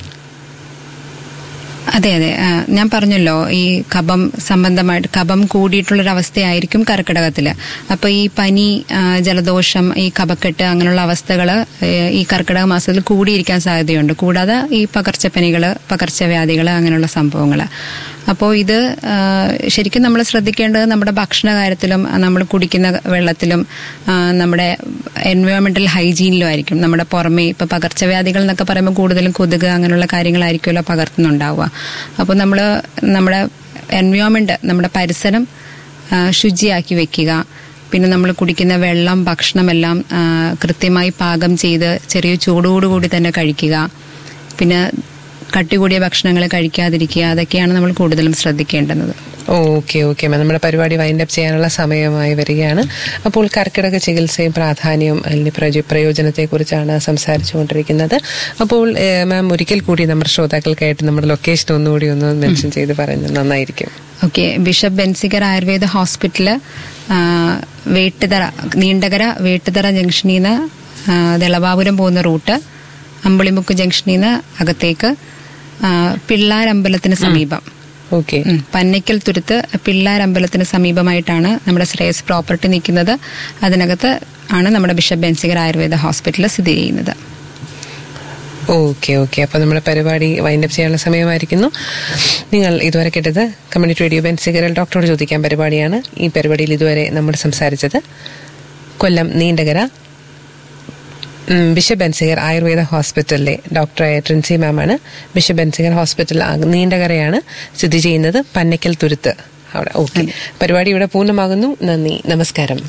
അതെ അതെ ആ, ഞാൻ പറഞ്ഞല്ലോ ഈ കഫം സംബന്ധമായിട്ട് കഫം കൂടിയിട്ടുള്ളൊരവസ്ഥയായിരിക്കും കർക്കിടകത്തില് അപ്പൊ ഈ പനി ആ, ജലദോഷം ഈ കഫക്കെട്ട് അങ്ങനെയുള്ള അവസ്ഥകൾ ഈ കർക്കിടക മാസത്തിൽ കൂടിയിരിക്കാൻ സാധ്യതയുണ്ട് കൂടാതെ ഈ പകർച്ചപ്പനികള് പകർച്ചവ്യാധികൾ അങ്ങനെയുള്ള സംഭവങ്ങൾ അപ്പോൾ ഇത് ആ, ശരിക്കും നമ്മൾ ശ്രദ്ധിക്കേണ്ടത് നമ്മുടെ ഭക്ഷണ കാര്യത്തിലും നമ്മൾ കുടിക്കുന്ന വെള്ളത്തിലും ആ, നമ്മുടെ എൻവയോൺമെന്റൽ ഹൈജീനിലും ആയിരിക്കും നമ്മുടെ പുറമേ ഇപ്പൊ പകർച്ചവ്യാധികൾ എന്നൊക്കെ പറയുമ്പോൾ കൂടുതലും കൊതുക് അങ്ങനെയുള്ള കാര്യങ്ങളായിരിക്കുമല്ലോ പകർത്തുന്നുണ്ടാവുക അപ്പോൾ നമ്മൾ നമ്മുടെ എൻവയോൺമെന്റ് നമ്മുടെ പരിസരം ആ, ശുചിയാക്കി വെക്കുക പിന്നെ നമ്മൾ കുടിക്കുന്ന വെള്ളം ഭക്ഷണമെല്ലാം ആ, കൃത്യമായി പാകം ചെയ്ത് ചെറിയ ചൂടോടുകൂടി തന്നെ കഴിക്കുക പിന്നെ കട്ടി കൂടിയ ഭക്ഷണങ്ങൾ കഴിക്കാതിരിക്കുക അതൊക്കെയാണ് നമ്മൾ കൂടുതലും ശ്രദ്ധിക്കേണ്ടുന്നത് ഓക്കെ ഓക്കെ മാം നമ്മുടെ പരിപാടി വൈൻഡ് അപ്പ് ചെയ്യാനുള്ള സമയമായി വരികയാണ് അപ്പോൾ കർക്കിടക ചികിത്സയും പ്രാധാന്യവും അതിന്റെ പ്രയോ- പ്രയോജനത്തെക്കുറിച്ചാണ് സംസാരിച്ചുകൊണ്ടിരിക്കുന്നത് അപ്പോൾ ഏഹ്, മാം ഒരിക്കൽ കൂടി നമ്മുടെ ശ്രോതാക്കൾക്കായിട്ട് നമ്മുടെ ലൊക്കേഷൻ ഒന്നുകൂടി ഒന്ന് മെൻഷൻ ചെയ്ത് പറയുന്നത് നന്നായിരിക്കും okay bishop Benziger Ayurveda hospital ആ, വേട്ടുതറ നീണ്ടകര വേട്ടുതറ ജംഗ്ഷനിൽ നിന്ന് ആ, ദളവാപുരം പോകുന്ന റൂട്ട് അമ്പളിമുക്ക് ജംഗ്ഷനിൽ നിന്ന് അകത്തേക്ക് ആ, പിള്ളാരമ്പലത്തിന് സമീപം ഓക്കെ ഉം, പന്നയ്ക്കൽ തുരുത്ത് പിള്ളാരമ്പലത്തിന് സമീപമായിട്ടാണ് നമ്മുടെ ശ്രേയസ് പ്രോപ്പർട്ടി നിൽക്കുന്നത് അതിനകത്ത് ആണ് നമ്മുടെ ബിഷപ്പ് ബെൻസിഗർ ആയുർവേദ ഹോസ്പിറ്റലിൽ സ്ഥിതി ചെയ്യുന്നത് ഓക്കെ ഓക്കെ അപ്പോൾ നമ്മുടെ പരിപാടി വൈൻഡപ്പ് ചെയ്യാനുള്ള സമയമായിരിക്കുന്നു നിങ്ങൾ ഇതുവരെ കേട്ടത് കമ്മ്യൂണിറ്റി റേഡിയോ ബെൻസിഗറൽ ഡോക്ടറോട് ചോദിക്കാൻ പരിപാടിയാണ് ഈ പരിപാടിയിൽ ഇതുവരെ നമ്മൾ സംസാരിച്ചത് കൊല്ലം നീണ്ടകര ഉം, ബിഷപ്പ് ബെൻസിഗർ ആയുർവേദ ഹോസ്പിറ്റലിലെ ഡോക്ടറായ ട്രിൻസി മാമാണ് ബിഷപ്പ് ബെൻസിഗർ ഹോസ്പിറ്റൽ ആ- നീണ്ടകരയാണ് സ്ഥിതി ചെയ്യുന്നത് പന്നക്കൽ തുരുത്ത് അവിടെ ഓക്കെ പരിപാടി ഇവിടെ പൂർണ്ണമാകുന്നു നന്ദി നമസ്കാരം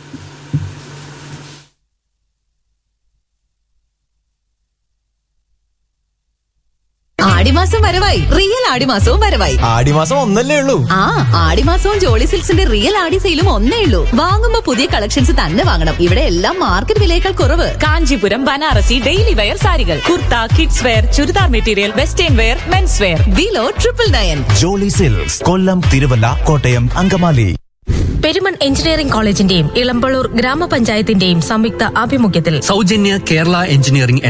ആടിമാസം വരവായി റിയൽ ആടിമാസവും വരവായി ആടിമാസം ഒന്നല്ലേ ഉള്ളൂ ആ ആടിമാസവും ജോളി സിൽക്സിന്റെ റിയൽ ആടി സെയിലും ഒന്നേ ഉള്ളൂ വാങ്ങുമ്പോ പുതിയ കളക്ഷൻസ് തന്നെ വാങ്ങണം ഇവിടെ എല്ലാം മാർക്കറ്റ് വിലയേക്കാൾ കുറവ് കാഞ്ചീപുരം ബനാറസി ഡെയിലി വെയർ സാരികൾ kurta kids wear churidar material western wear mens wear below triple nine Jolly Silks Kollam Thiruvalla Kottayam Angamaly Perumon engineering കോളേജിന്റെയും ഇളമ്പള്ളൂർ ഗ്രാമപഞ്ചായത്തിന്റെയും സംയുക്ത ആഭിമുഖ്യത്തിൽ സൗജന്യ കേരള എഞ്ചിനീയറിംഗ്